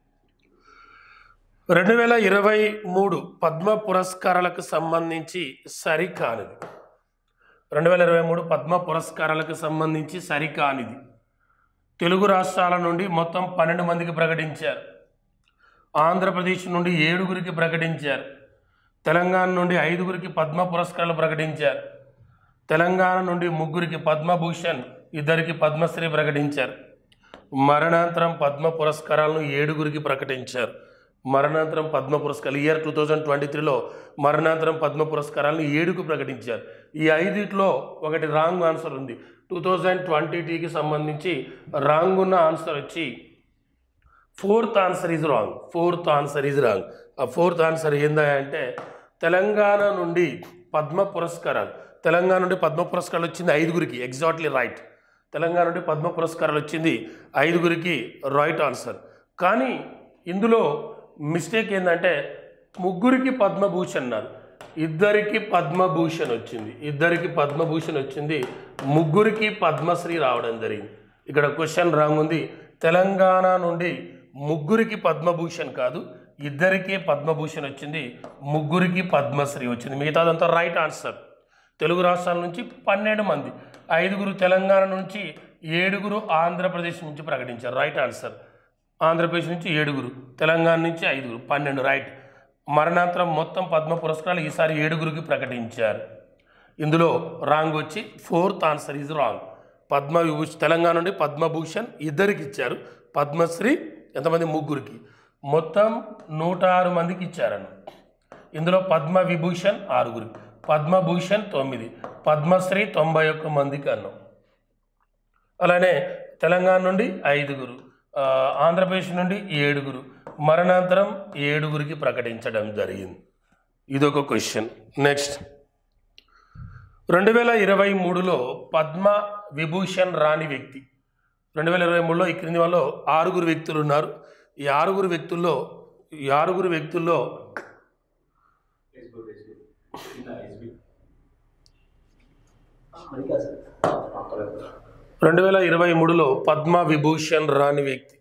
రెండు వేల ఇరవై మూడు పద్మ పురస్కారాలకు సంబంధించి సరికానిది రెండు వేల ఇరవై మూడు పద్మ పురస్కారాలకు సంబంధించి సరికానిది తెలుగు రాష్ట్రాల నుండి మొత్తం పన్నెండు మందికి ప్రకటించారు ఆంధ్రప్రదేశ్ నుండి ఏడుగురికి ప్రకటించారు తెలంగాణ నుండి ఐదుగురికి పద్మ పురస్కారాలు ప్రకటించారు తెలంగాణ నుండి ముగ్గురికి పద్మభూషణ్ ఇద్దరికి పద్మశ్రీ ప్రకటించారు మరణాంతరం పద్మ పురస్కారాలను ఏడుగురికి ప్రకటించారు మరణాంతరం పద్మ పురస్కారాలు ఇయర్ టూ థౌజండ్ ట్వంటీ త్రీలో మరణాంతరం పద్మ పురస్కారాలను ఏడుకు ప్రకటించారు ఈ ఐదిట్లో ఒకటి రాంగ్ ఆన్సర్ ఉంది టూ థౌజండ్ ట్వంటీకి సంబంధించి రాంగ్ ఉన్న ఆన్సర్ వచ్చి fourth answer is wrong fourth answer is wrong ఆ ఫోర్త్ ఆన్సర్ ఏందా అంటే తెలంగాణ నుండి పద్మ పురస్కారాలు తెలంగాణ నుండి పద్మ పురస్కారాలు వచ్చింది ఐదుగురికి ఎగ్జాక్ట్లీ రైట్ తెలంగాణ నుండి పద్మ పురస్కారాలు వచ్చింది ఐదుగురికి రైట్ ఆన్సర్ కానీ ఇందులో మిస్టేక్ ఏంటంటే ముగ్గురికి పద్మభూషణ్ అన్నారు ఇద్దరికి పద్మభూషణ్ వచ్చింది ఇద్దరికి పద్మభూషణ్ వచ్చింది ముగ్గురికి పద్మశ్రీ రావడం జరిగింది ఇక్కడ క్వశ్చన్ రాంగ్ ఉంది తెలంగాణ నుండి ముగ్గురికి పద్మభూషణ్ కాదు ఇద్దరికి పద్మభూషణ్ వచ్చింది ముగ్గురికి పద్మశ్రీ వచ్చింది మిగతాదంతా రైట్ ఆన్సర్ తెలుగు రాష్ట్రాల నుంచి పన్నెండు మంది ఐదుగురు తెలంగాణ నుంచి ఏడుగురు ఆంధ్రప్రదేశ్ నుంచి ప్రకటించారు రైట్ ఆన్సర్ ఆంధ్రప్రదేశ్ నుంచి ఏడుగురు తెలంగాణ నుంచి ఐదుగురు పన్నెండు రైట్ మరణాంతరం మొత్తం పద్మ పురస్కారాలు ఈసారి ఏడుగురికి ప్రకటించారు ఇందులో రాంగ్ వచ్చి fourth answer is wrong Padma Vibhushan Telangana నుండి పద్మభూషణ్ ఇద్దరికి ఇచ్చారు పద్మశ్రీ ఎంతమంది ముగ్గురికి మొత్తం నూట ఆరు మందికి ఇచ్చారన్న ఇందులో పద్మ విభూషణ్ ఆరుగురికి పద్మభూషణ్ తొమ్మిది పద్మశ్రీ తొంభై ఒక్క మందికి అన్నాం అలానే తెలంగాణ నుండి ఐదుగురు ఆ, ఆంధ్రప్రదేశ్ నుండి ఏడుగురు మరణాంతరం ఏడుగురికి ప్రకటించడం జరిగింది ఇదొక క్వశ్చన్ నెక్స్ట్ రెండు వేల ఇరవై మూడులో పద్మ విభూషణ్ రాని వ్యక్తి రెండు వేల ఇరవై మూడులో ఈ క్రింది వాళ్ళు ఆరుగురు వ్యక్తులు ఉన్నారు ఈ ఆరుగురు వ్యక్తుల్లో ఈ ఆరుగురు వ్యక్తుల్లో రెండు వేల ఇరవై మూడులో పద్మ విభూషణ్ రాని వ్యక్తి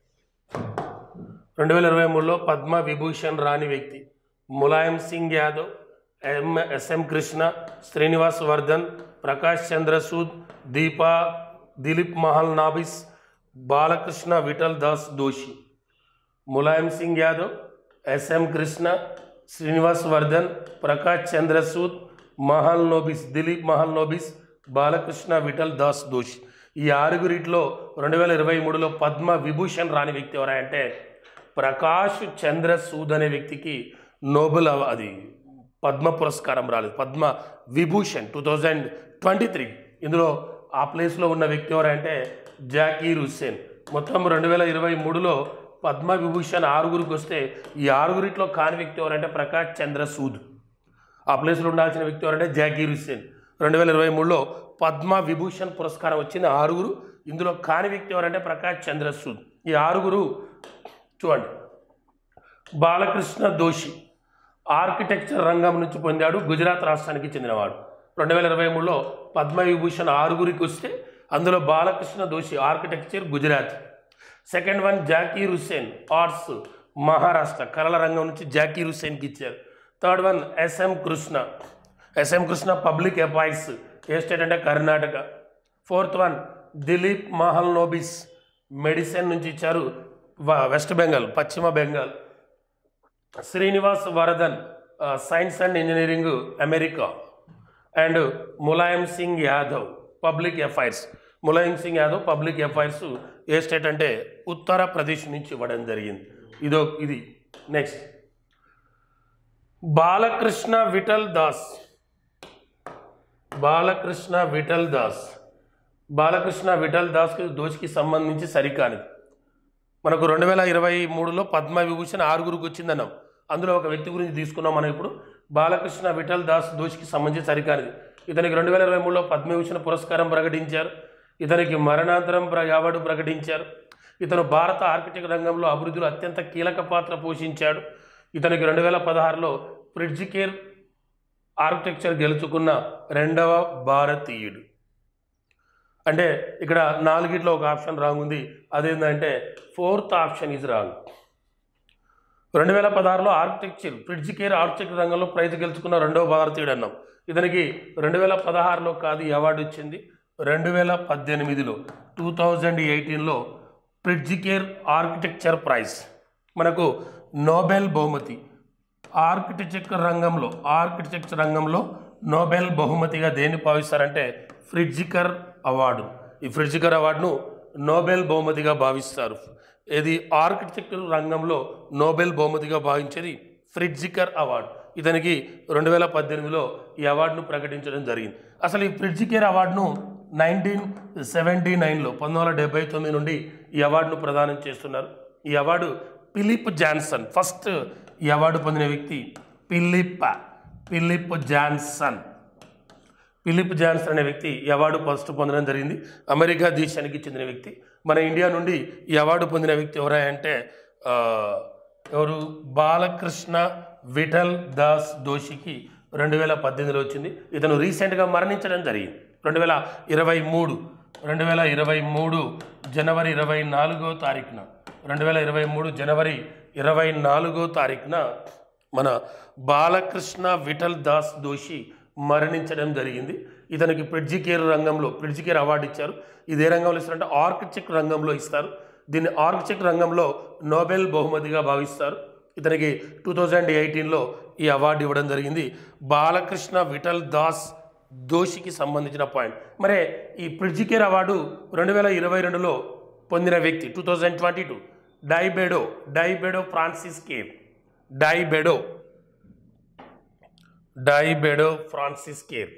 రెండు వేల ఇరవై మూడులో పద్మ విభూషణ్ రాని వ్యక్తి Mulayam Singh Yadav M SM Krishna Srinivas Varadhan Prakash Chandra Sood Deepa Dilip Mahalanabis Balkrishna Vithal Das Doshi Mulayam Singh Yadav SM Krishna Srinivas Varadhan Prakash Chandra Sood Mahalanabis Dilip Mahalanabis Balkrishna Vithal Das Doshi ఈ ఆరుగురిట్లో రెండు వేల ఇరవై మూడులో పద్మ విభూషణ్ రాని వ్యక్తి ఎవరంటే ప్రకాష్ చంద్ర సూద్ అనే వ్యక్తికి నోబెల్ అవ- అది పద్మ పురస్కారం రాలేదు Padma Vibhushan two thousand twenty three ఇందులో ఆ ప్లేస్లో ఉన్న వ్యక్తి ఎవరంటే జాకీర్ హుస్సేన్ మొత్తం రెండు వేల ఇరవై మూడులో పద్మ విభూషణ్ ఆరుగురికి వస్తే ఈ ఆరుగురిట్లో కాని వ్యక్తి ఎవరంటే ప్రకాష్ చంద్ర సూద్ ఆ ప్లేస్లో ఉండాల్సిన వ్యక్తి ఎవరంటే జాకీర్ హుస్సేన్ రెండు వేల ఇరవై మూడులో పద్మ విభూషణ్ పురస్కారం వచ్చింది ఆరుగురు ఇందులో కాని వ్యక్తి ఎవరంటే ప్రకాష్ చంద్ర సూద్ ఈ ఆరుగురు చూడండి బాలకృష్ణ దోషి ఆర్కిటెక్చర్ రంగం నుంచి పొందాడు గుజరాత్ రాష్ట్రానికి చెందినవాడు రెండు వేల ఇరవై మూడులో పద్మవిభూషణ్ ఆరుగురికి వస్తే అందులో Balkrishna Doshi architecture Gujarat second one Zakir Hussain arts Maharashtra కళల రంగం నుంచి జాకీర్ హుస్సేన్కి ఇచ్చారు third one SM Krishna SM Krishna public affairs a state అంటే Karnataka fourth one Dilip Mahalanabis medicine నుంచి ఇచ్చారు వ- వెస్ట్ బెంగాల్ పశ్చిమ బెంగాల్ శ్రీనివాస్ వరదన్ ఆ, science and engineering America and Mulayam Singh Yadav public affairs Mulayam Singh Yadav public affairs a state అంటే ఉత్తరప్రదేశ్ నుంచి ఇవ్వడం జరిగింది ఇదో ఇది నెక్స్ట్ బాలకృష్ణ విఠల్ దాస్ బాలకృష్ణ విఠల్ దాస్ బాలకృష్ణ విఠల్ దాస్కి దోషికి సంబంధించి సరికానిది మనకు రెండు వేల ఇరవై మూడులో పద్మ విభూషణ్ ఆరుగురికి వచ్చిందన్నాం అందులో ఒక వ్యక్తి గురించి తీసుకున్నాం మనం ఇప్పుడు బాలకృష్ణ విఠల్ దాస్ దోషికి సంబంధించి సరికానిది ఇతనికి రెండు వేల ఇరవై మూడులో పద్మవిభూషణ పురస్కారం ప్రకటించారు ఇతనికి మరణాంతరం ప్ర- అవార్డు ప్రకటించారు ఇతను భారత ఆర్కిటెక్ట్ రంగంలో అభివృద్ధిలో అత్యంత కీలక పాత్ర పోషించాడు ఇతనికి రెండు వేల పదహారులో ప్రిడ్జికేర్ ఆర్కిటెక్చర్ గెలుచుకున్న రెండవ భారతీయుడు అంటే ఇక్కడ నాలుగిట్లో ఒక ఆప్షన్ రాంగ్ ఉంది అదేంటంటే ఫోర్త్ ఆప్షన్ ఈజ్ రాంగ్ రెండు వేల పదహారులో ఆర్కిటెక్చర్ ఫ్రిడ్జ్ కేర్ ఆర్కిటెక్చర్ రంగంలో ప్రైజ్ గెలుచుకున్న రెండవ భారతీయుడు అన్నాం ఇతనికి రెండు వేల పదహారులో కాదు ఈ అవార్డు వచ్చింది రెండు వేల పద్దెనిమిదిలో టూ థౌజండ్ ఎయిటీన్లో ఫ్రిడ్జ్ కేర్ ఆర్కిటెక్చర్ ప్రైజ్ మనకు నోబెల్ బహుమతి ఆర్కిటెక్చర్ రంగంలో ఆర్కిటెక్చర్ రంగంలో నోబెల్ బహుమతిగా దేన్ని భావిస్తారంటే ఫ్రిడ్జికర్ అవార్డు ఈ ఫ్రిడ్జికర్ అవార్డును నోబెల్ బహుమతిగా భావిస్తారు ఇది ఆర్కిటెక్చర్ రంగంలో నోబెల్ బహుమతిగా భావించేది ఫ్రిడ్జికర్ అవార్డు ఇతనికి రెండు వేల పద్దెనిమిదిలో ఈ అవార్డును ప్రకటించడం జరిగింది అసలు ఈ ఫ్రిడ్జికర్ అవార్డును నైన్టీన్ సెవెంటీ నైన్లో పంతొమ్మిది వందల డెబ్బై తొమ్మిది నుండి ఈ అవార్డును ప్రదానం చేస్తున్నారు ఈ అవార్డు ఫిలిప్ జాన్సన్ ఫస్ట్ ఈ అవార్డు పొందిన వ్యక్తి Philip Philip Johnson Philip Johnson అనే వ్యక్తి ఈ అవార్డు ఫస్ట్ పొందడం జరిగింది అమెరికా దేశానికి చెందిన వ్యక్తి మన ఇండియా నుండి ఈ అవార్డు పొందిన వ్యక్తి ఎవరా అంటే ఆ, ఎవరు బాలకృష్ణ విఠల్ దాస్ దోషికి రెండు వేల పద్దెనిమిదిలో వచ్చింది ఇతను రీసెంట్గా మరణించడం జరిగింది రెండు వేల ఇరవై మూడు రెండు వేల ఇరవై మూడు జనవరి ఇరవై నాలుగో తారీఖున రెండు వేల ఇరవై మూడు జనవరి ఇరవై నాలుగో తారీఖున మన బాలకృష్ణ విఠల్ దాస్ దోషి మరణించడం జరిగింది ఇతనికి ప్రిడ్జికేర్ రంగంలో ప్రిడ్జికేర్ అవార్డు ఇచ్చారు ఇది ఏ రంగంలో ఇస్తారంటే ఆర్కిటెక్ట్ రంగంలో ఇస్తారు దీన్ని ఆర్కిటెక్ట్ రంగంలో నోబెల్ బహుమతిగా భావిస్తారు ఇతనికి టూ థౌజండ్ ఎయిటీన్లో ఈ అవార్డు ఇవ్వడం జరిగింది బాలకృష్ణ విఠల్ దాస్ దోషికి సంబంధించిన పాయింట్ మరే ఈ ప్రిడ్జికేర్ అవార్డు రెండు వేల ఇరవై రెండులో పొందిన వ్యక్తి two thousand twenty two Diebedo Diebedo Francis Kere Diebedo Diebedo Francis Kere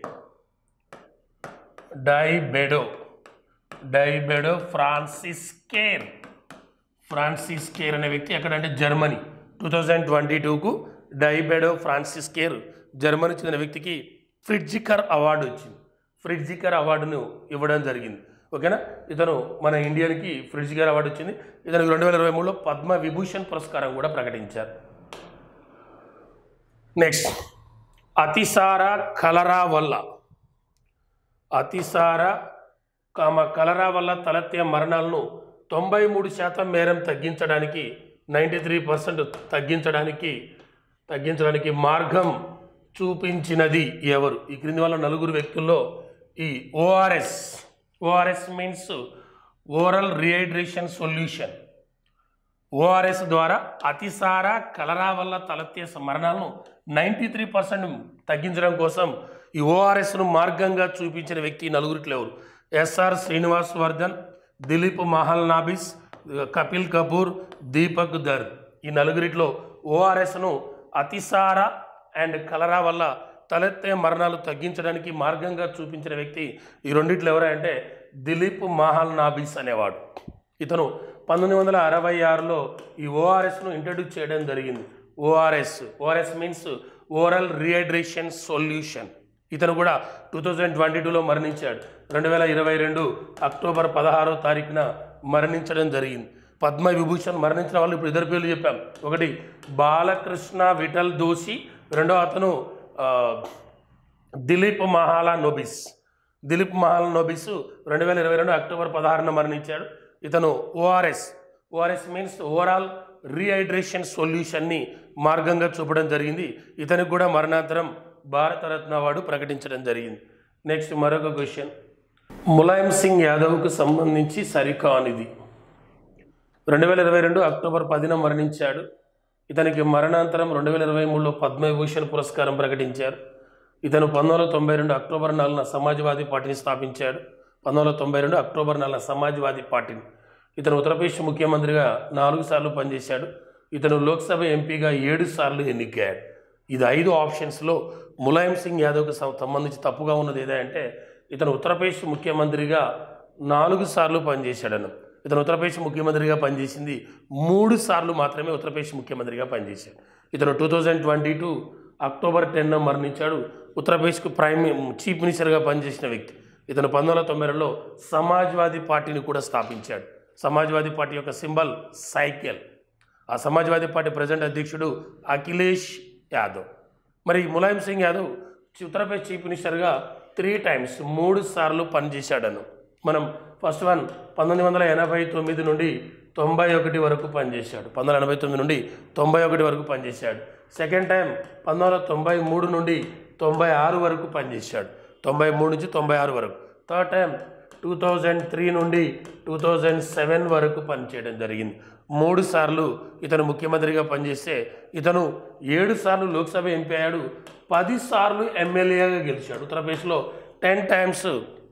Diebedo Diebedo Francis Kere Francis Kere అనే వ్యక్తి ఎక్కడంటే జర్మనీ టూ థౌజండ్ ట్వంటీ టూకు డైబెడో ఫ్రాన్సిస్ కేర్ జర్మనీ చెందిన వ్యక్తికి ఫ్రిడ్జికర్ అవార్డు వచ్చింది ఫ్రిడ్జికర్ అవార్డును ఇవ్వడం జరిగింది ఓకేనా ఇతను మన ఇండియన్కి ఫ్రిడ్జికర్ అవార్డు వచ్చింది ఇతనికి రెండు వేల ఇరవై మూడులో పద్మ విభూషణ్ పురస్కారం కూడా ప్రకటించారు నెక్స్ట్ అతిసార కలరా వల్ల అతిసార కామ కలరా వల్ల తలెత్తే మరణాలను తొంభై మూడు శాతం మేరం తగ్గించడానికి నైంటీ త్రీ పర్సెంట్ తగ్గించడానికి తగ్గించడానికి మార్గం చూపించినది ఎవరు ఈ క్రింది వల్ల నలుగురు వ్యక్తుల్లో ఈ ORS ORS means oral rehydration solution ORS ద్వారా అతిసార కలరా వల్ల తలెత్తే మరణాలను నైంటీ త్రీ పర్సెంట్ తగ్గించడం కోసం ఈ ఓఆర్ఎస్ను మార్గంగా చూపించిన వ్యక్తి ఈ నలుగురిట్లో ఎవరు ఎస్ఆర్ శ్రీనివాస్ వర్ధన్ దిలీప్ మహల్ నాబిస్ కపిల్ కపూర్ దీపక్ దర్ ఈ నలుగురిట్లో ఓఆర్ఎస్ను అతిసార అండ్ కలరా వల్ల తలెత్తే మరణాలు తగ్గించడానికి మార్గంగా చూపించిన వ్యక్తి ఈ రెండిట్లో ఎవరంటే దిలీప్ మహల్ నాబిస్ అనేవాడు ఇతను పంతొమ్మిది వందల అరవై ఆరులో ఈ ఓఆర్ఎస్ను ఇంట్రడ్యూస్ చేయడం జరిగింది ORS ORS means oral rehydration solution ఇతను కూడా టూ థౌజండ్ ట్వంటీ టూలో మరణించాడు రెండు వేల ఇరవై రెండు అక్టోబర్ పదహారో తారీఖున మరణించడం జరిగింది పద్మ విభూషణ్ మరణించిన వాళ్ళు ఇప్పుడు ఇద్దరు పేర్లు చెప్పాం ఒకటి బాలకృష్ణ విఠల్ దోషి రెండో అతను ఆ, దిలీప్ మహాలా నోబిస్ దిలీప్ మహాల్ నోబిస్ రెండు వేల ఇరవై రెండు అక్టోబర్ పదహారున మరణించాడు ఇతను ORS ORS means overall rehydration సొల్యూషన్ని మార్గంగా చూపడం జరిగింది ఇతనికి కూడా మరణాంతరం భారతరత్న అవార్డు ప్రకటించడం జరిగింది నెక్స్ట్ మరొక క్వశ్చన్ ములాయం సింగ్ యాదవ్కు సంబంధించి సరికానిది రెండు వేల ఇరవై రెండు అక్టోబర్ పదిన మరణించాడు ఇతనికి మరణాంతరం రెండు వేల ఇరవై మూడులో పద్మవిభూషణ్ పురస్కారం ప్రకటించారు ఇతను పంతొమ్మిది వందల తొంభై రెండు అక్టోబర్ నాలుగున సమాజ్వాదీ పార్టీని స్థాపించాడు పంతొమ్మిది వందల తొంభై రెండు అక్టోబర్ నాలుగున సమాజ్వాదీ పార్టీని ఇతను ఉత్తరప్రదేశ్ ముఖ్యమంత్రిగా నాలుగు సార్లు పనిచేశాడు ఇతను లోక్సభ ఎంపీగా ఏడు సార్లు ఎన్నికయ్యాడు ఇది ఐదు ఆప్షన్స్లో ములాయం సింగ్ యాదవ్కి సం- సంబంధించి తప్పుగా ఉన్నది ఏదంటే ఇతను ఉత్తరప్రదేశ్ ముఖ్యమంత్రిగా నాలుగు సార్లు పనిచేశాడను ఇతను ఉత్తరప్రదేశ్ ముఖ్యమంత్రిగా పనిచేసింది మూడు సార్లు మాత్రమే ఉత్తరప్రదేశ్ ముఖ్యమంత్రిగా పనిచేశాడు ఇతను two thousand twenty two October టెన్న మరణించాడు ఉత్తరప్రదేశ్కు ప్రైమ్ చీఫ్ మినిస్టర్గా పనిచేసిన వ్యక్తి ఇతను పంతొమ్మిది వందల తొంభై రెండులో సమాజ్వాదీ పార్టీని కూడా స్థాపించాడు సమాజ్వాదీ పార్టీ యొక్క సింబల్ సైకిల్ ఆ సమాజ్వాదీ పార్టీ ప్రజెంట్ అధ్యక్షుడు అఖిలేష్ యాదవ్ మరి ములాయం సింగ్ యాదవ్ చి- ఉత్తరప్రదేశ్ చీఫ్ మినిస్టర్గా త్రీ టైమ్స్ మూడు సార్లు పనిచేశాడను మనం ఫస్ట్ వన్ పంతొమ్మిది వందల ఎనభై తొమ్మిది నుండి తొంభై ఒకటి వరకు పనిచేశాడు పంతొమ్మిది వందల ఎనభై తొమ్మిది నుండి తొంభై ఒకటి వరకు పనిచేశాడు సెకండ్ టైం పంతొమ్మిది వందల తొంభై మూడు నుండి తొంభై ఆరు వరకు పనిచేశాడు తొంభై మూడు నుంచి తొంభై ఆరు వరకు third time two thousand three నుండి టూ థౌజండ్ సెవెన్ వరకు పనిచేయడం జరిగింది మూడు సార్లు ఇతను ముఖ్యమంత్రిగా పనిచేస్తే ఇతను ఏడు సార్లు లోక్సభ ఎంపీ అయ్యాడు పది సార్లు ఎమ్మెల్యేగా గెలిచాడు ఉత్తరప్రదేశ్లో టెన్ టైమ్స్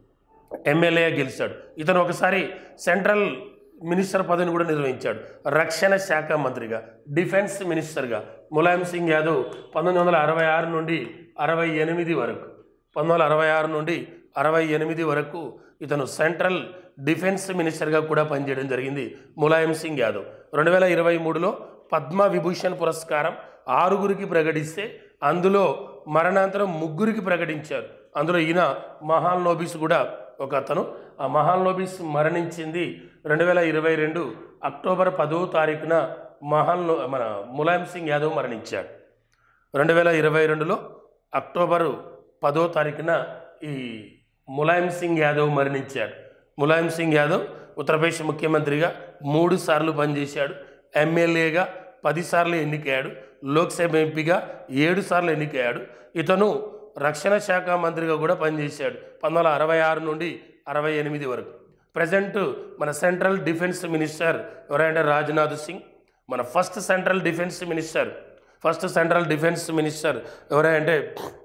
ఎమ్మెల్యేగా గెలిచాడు ఇతను ఒకసారి సెంట్రల్ మినిస్టర్ పదవిని కూడా నిర్వహించాడు రక్షణ శాఖ మంత్రిగా డిఫెన్స్ మినిస్టర్గా ములాయం సింగ్ యాదవ్ పంతొమ్మిది వందల అరవై ఆరు నుండి అరవై ఎనిమిది వరకు పంతొమ్మిది వందల అరవై ఆరు నుండి అరవై ఎనిమిది వరకు ఇతను సెంట్రల్ డిఫెన్స్ మినిస్టర్గా కూడా పనిచేయడం జరిగింది ములాయం సింగ్ యాదవ్ రెండు వేల ఇరవై మూడులో పద్మ విభూషణ్ పురస్కారం ఆరుగురికి ప్రకటిస్తే అందులో మరణాంతరం ముగ్గురికి ప్రకటించారు అందులో ఈయన మహాన్ నోబిస్ కూడా ఒక అతను ఆ మహాన్ నోబిస్ మరణించింది రెండు వేల ఇరవై రెండు అక్టోబర్ పదో తారీఖున మహాన్ లో- మన ములాయం సింగ్ యాదవ్ మరణించాడు రెండు వేల ఇరవై రెండులో అక్టోబరు పదో తారీఖున ఈ ములాయం సింగ్ యాదవ్ మరణించాడు ములాయం సింగ్ యాదవ్ ఉత్తరప్రదేశ్ ముఖ్యమంత్రిగా మూడు సార్లు పనిచేశాడు ఎమ్మెల్యేగా పదిసార్లు ఎన్నికయ్యాడు లోక్సభ ఎంపీగా ఏడు సార్లు ఎన్నికయ్యాడు ఇతను రక్షణ శాఖ మంత్రిగా కూడా పనిచేశాడు పంతొమ్మిది వందల అరవై ఆరు నుండి అరవై ఎనిమిది వరకు ప్రజెంట్ మన సెంట్రల్ డిఫెన్స్ మినిస్టర్ ఎవరంటే రాజ్నాథ్ సింగ్ మన first central defence minister first central defence minister ఎవరంటే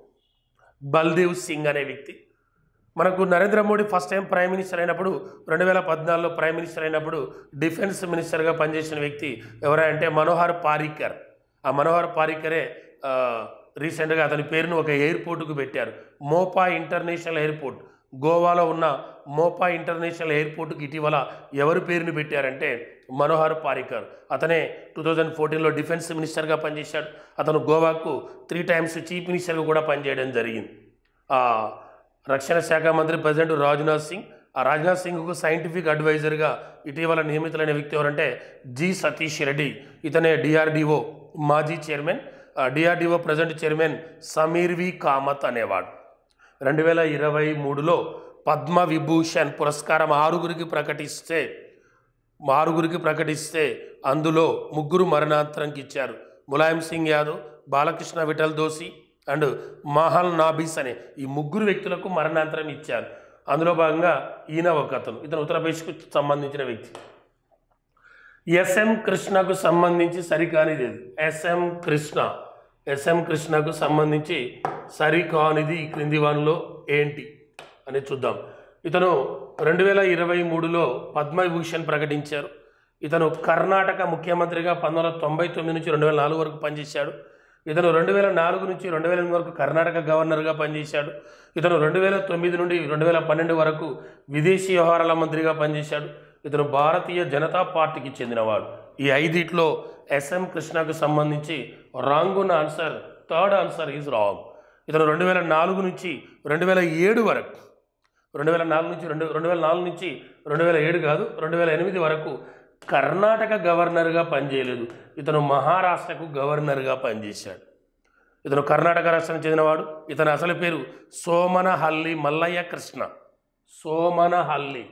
బల్దేవ్ సింగ్ అనే వ్యక్తి మనకు Narendra Modi first time prime minister అయినప్పుడు రెండు వేల పద్నాలుగులో ప్రైమ్ మినిస్టర్ అయినప్పుడు డిఫెన్స్ మినిస్టర్గా పనిచేసిన వ్యక్తి ఎవరంటే మనోహర్ పారికర్ ఆ మనోహర్ పారికరే ఆ, రీసెంట్గా అతని పేరును ఒక ఎయిర్పోర్టుకు పెట్టారు మోపా ఇంటర్నేషనల్ ఎయిర్పోర్ట్ గోవాలో ఉన్న మోపా ఇంటర్నేషనల్ ఎయిర్పోర్టుకు ఇటీవల ఎవరి పేరుని పెట్టారంటే మనోహర్ పారికర్ అతనే టూ థౌజండ్ ఫోర్టీన్లో డిఫెన్స్ మినిస్టర్గా పనిచేశాడు అతను గోవాకు త్రీ టైమ్స్ చీఫ్ మినిస్టర్గా కూడా పనిచేయడం జరిగింది ఆ, రక్షణ శాఖ మంత్రి ప్రెసిడెంట్ రాజ్నాథ్ సింగ్ ఆ రాజ్నాథ్ సింగ్కు సైంటిఫిక్ అడ్వైజర్గా ఇటీవల నియమితులైన వ్యక్తి ఎవరంటే జి సతీష్ రెడ్డి ఇతనే డిఆర్డిఓ మాజీ chairman DRDO present chairman Sameer V Kamat అనేవాడు రెండు వేల ఇరవై మూడులో పద్మ విభూషణ్ పురస్కారం ఆరుగురికి ప్రకటిస్తే ఆరుగురికి ప్రకటిస్తే అందులో ముగ్గురు మరణాంతరంకి ఇచ్చారు ములాయం సింగ్ యాదవ్ బాలకృష్ణ విఠల్ దోసి అండ్ మహల్ నాబీస్ అనే ఈ ముగ్గురు వ్యక్తులకు మరణాంతరం ఇచ్చారు అందులో భాగంగా ఈయన ఒక అతను ఇతను ఉత్తరప్రదేశ్కు సంబంధించిన వ్యక్తి ఎస్ఎం కృష్ణకు సంబంధించి సరికానిది ఇది ఎస్ఎం కృష్ణ ఎస్ఎం కృష్ణకు సంబంధించి సరికానిది ఈ క్రింది వానిలో ఏంటి అని చూద్దాం ఇతను రెండు వేల ఇరవై మూడులో పద్మవిభూషణ్ ప్రకటించారు ఇతను కర్ణాటక ముఖ్యమంత్రిగా పంతొమ్మిది వందల తొంభై తొమ్మిది నుంచి రెండు వేల నాలుగు వరకు పనిచేశాడు ఇతను రెండు వేల నాలుగు నుంచి రెండు వేల ఎనిమిది వరకు కర్ణాటక గవర్నర్గా పనిచేశాడు ఇతను రెండు వేల తొమ్మిది నుండి రెండు వేల పన్నెండు వరకు విదేశీ వ్యవహారాల మంత్రిగా పనిచేశాడు ఇతను భారతీయ జనతా పార్టీకి చెందినవాడు ఈ ఐదిట్లో ఎస్ఎం కృష్ణకు సంబంధించి రాంగ్ ఉన్న answer third answer is wrong ఇతను రెండు వేల నాలుగు నుంచి రెండు వేల ఏడు వరకు రెండు వేల నాలుగు నుంచి రెండు రెండు వేల నాలుగు నుంచి రెండు వేల ఏడు కాదు రెండు వేల ఎనిమిది వరకు కర్ణాటక గవర్నర్గా పనిచేయలేదు ఇతను మహారాష్ట్రకు గవర్నర్గా పనిచేశాడు ఇతను కర్ణాటక రాష్ట్రానికి చెందినవాడు ఇతని అసలు పేరు సోమనహల్లి మల్లయ్య కృష్ణ సోమనహల్లి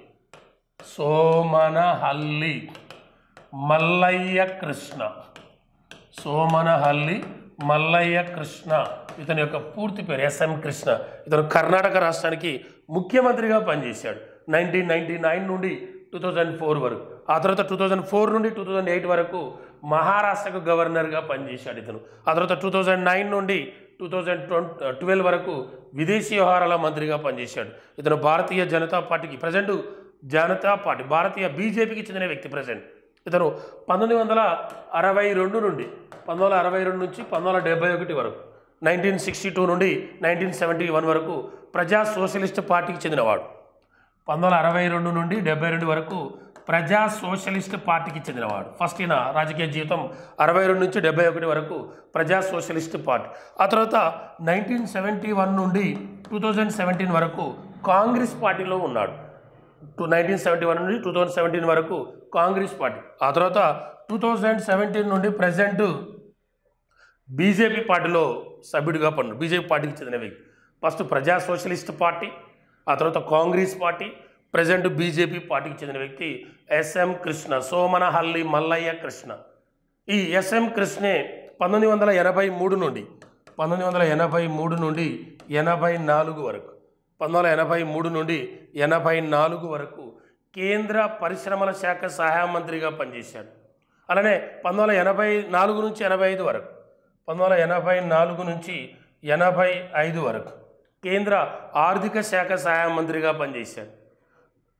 సోమనహల్లి మల్లయ్య కృష్ణ సోమనహల్లి మల్లయ్య కృష్ణ ఇతని యొక్క పూర్తి పేరు ఎస్ఎం కృష్ణ ఇతను కర్ణాటక రాష్ట్రానికి ముఖ్యమంత్రిగా పనిచేశాడు నైన్టీన్ నైన్టీ నైన్ నుండి టూ థౌజండ్ ఫోర్ వరకు ఆ తర్వాత టూ థౌజండ్ ఫోర్ నుండి టూ థౌజండ్ ఎయిట్ వరకు మహారాష్ట్రకు గవర్నర్గా పనిచేశాడు ఇతను ఆ తర్వాత టూ థౌజండ్ నైన్ నుండి టూ థౌజండ్ ట్వంటీ ట్వెల్వ్ వరకు విదేశీ వ్యవహారాల మంత్రిగా పనిచేశాడు ఇతను భారతీయ జనతా పార్టీకి ప్రజెంట్ జనతా పార్టీ భారతీయ బీజేపీకి చెందిన వ్యక్తి ప్రజెంట్ ఇతను పంతొమ్మిది వందల అరవై రెండు నుండి పంతొమ్మిది వందల అరవై రెండు నుంచి పంతొమ్మిది వందల డెబ్బై ఒకటి వరకు నైన్టీన్ సిక్స్టీ టూ నుండి నైన్టీన్ సెవెంటీ వన్ వరకు ప్రజా సోషలిస్ట్ పార్టీకి చెందినవాడు పంతొమ్మిది వందల అరవై రెండు నుండి డెబ్బై రెండు వరకు ప్రజా సోషలిస్ట్ పార్టీకి చెందినవాడు ఫస్ట్ ఈయన రాజకీయ జీవితం అరవై రెండు నుంచి డెబ్బై ఒకటి వరకు ప్రజా సోషలిస్ట్ పార్టీ ఆ తర్వాత నైన్టీన్ సెవెంటీ వన్ నుండి టూ థౌజండ్ సెవెంటీన్ వరకు కాంగ్రెస్ పార్టీలో ఉన్నాడు టూ నైన్టీన్ సెవెంటీ వన్ నుండి టూ థౌజండ్ సెవెంటీన్ వరకు కాంగ్రెస్ పార్టీ ఆ తర్వాత టూ థౌజండ్ సెవెంటీన్ నుండి ప్రజెంట్ బీజేపీ పార్టీలో సభ్యుడిగా పన్ను బీజేపీ పార్టీకి చెందిన వ్యక్తి ఫస్ట్ ప్రజా సోషలిస్ట్ పార్టీ ఆ తర్వాత కాంగ్రెస్ పార్టీ ప్రజెంట్ బీజేపీ పార్టీకి చెందిన వ్యక్తి ఎస్ఎం కృష్ణ సోమనహల్లి మల్లయ్య కృష్ణ ఈ ఎస్ఎం కృష్ణే పంతొమ్మిది వందల ఎనభై మూడు నుండి పంతొమ్మిది వందల ఎనభై మూడు నుండి ఎనభై నాలుగు వరకు పంతొమ్మిది వందల ఎనభై మూడు నుండి ఎనభై నాలుగు వరకు కేంద్ర పరిశ్రమల శాఖ సహాయ మంత్రిగా పనిచేశాడు అలానే పంతొమ్మిది వందల ఎనభై నాలుగు నుంచి ఎనభై ఐదు వరకు పంతొమ్మిది వందల ఎనభై నాలుగు నుంచి ఎనభై ఐదు వరకు కేంద్ర ఆర్థిక శాఖ సహాయ మంత్రిగా పనిచేశాడు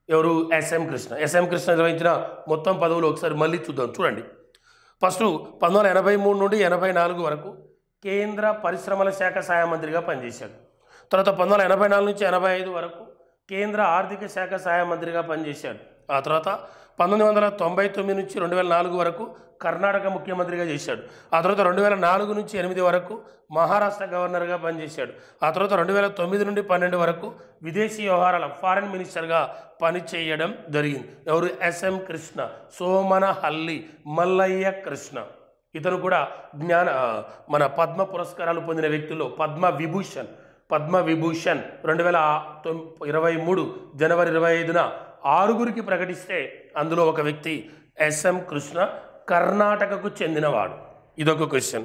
ఎవరు ఎస్ఎం కృష్ణ ఎస్ఎం కృష్ణ నిర్వహించిన మొత్తం పదవులు ఒకసారి మళ్ళీ చూద్దాం చూడండి ఫస్ట్ పంతొమ్మిది వందల ఎనభై మూడు నుండి ఎనభై నాలుగు వరకు కేంద్ర పరిశ్రమల శాఖ సహాయ మంత్రిగా పనిచేశాడు తర్వాత పంతొమ్మిది వందల ఎనభై నాలుగు నుంచి ఎనభై ఐదు వరకు కేంద్ర ఆర్థిక శాఖ సహాయ మంత్రిగా పనిచేశాడు ఆ తర్వాత పంతొమ్మిది వందల తొంభై తొమ్మిది నుంచి రెండు వేల నాలుగు వరకు కర్ణాటక ముఖ్యమంత్రిగా చేశాడు ఆ తర్వాత రెండు వేల నాలుగు నుంచి ఎనిమిది వరకు మహారాష్ట్ర గవర్నర్గా పనిచేశాడు ఆ తర్వాత రెండు వేల తొమ్మిది నుండి పన్నెండు వరకు విదేశీ వ్యవహారాల ఫారెన్ మినిస్టర్గా పనిచేయడం జరిగింది ఎవరు ఎస్ఎం కృష్ణ సోమన హల్లి మల్లయ్య కృష్ణ ఇతను కూడా జ్ఞాన ఆ, మన పద్మ పురస్కారాలు పొందిన వ్యక్తుల్లో పద్మ విభూషణ్ పద్మ విభూషణ్ రెండు వేల తొమ్ ఇరవై మూడు జనవరి ఇరవై ఐదున ఆరుగురికి ప్రకటిస్తే అందులో ఒక వ్యక్తి ఎస్ఎం కృష్ణ కర్ణాటకకు చెందినవాడు ఇదొక క్వశ్చన్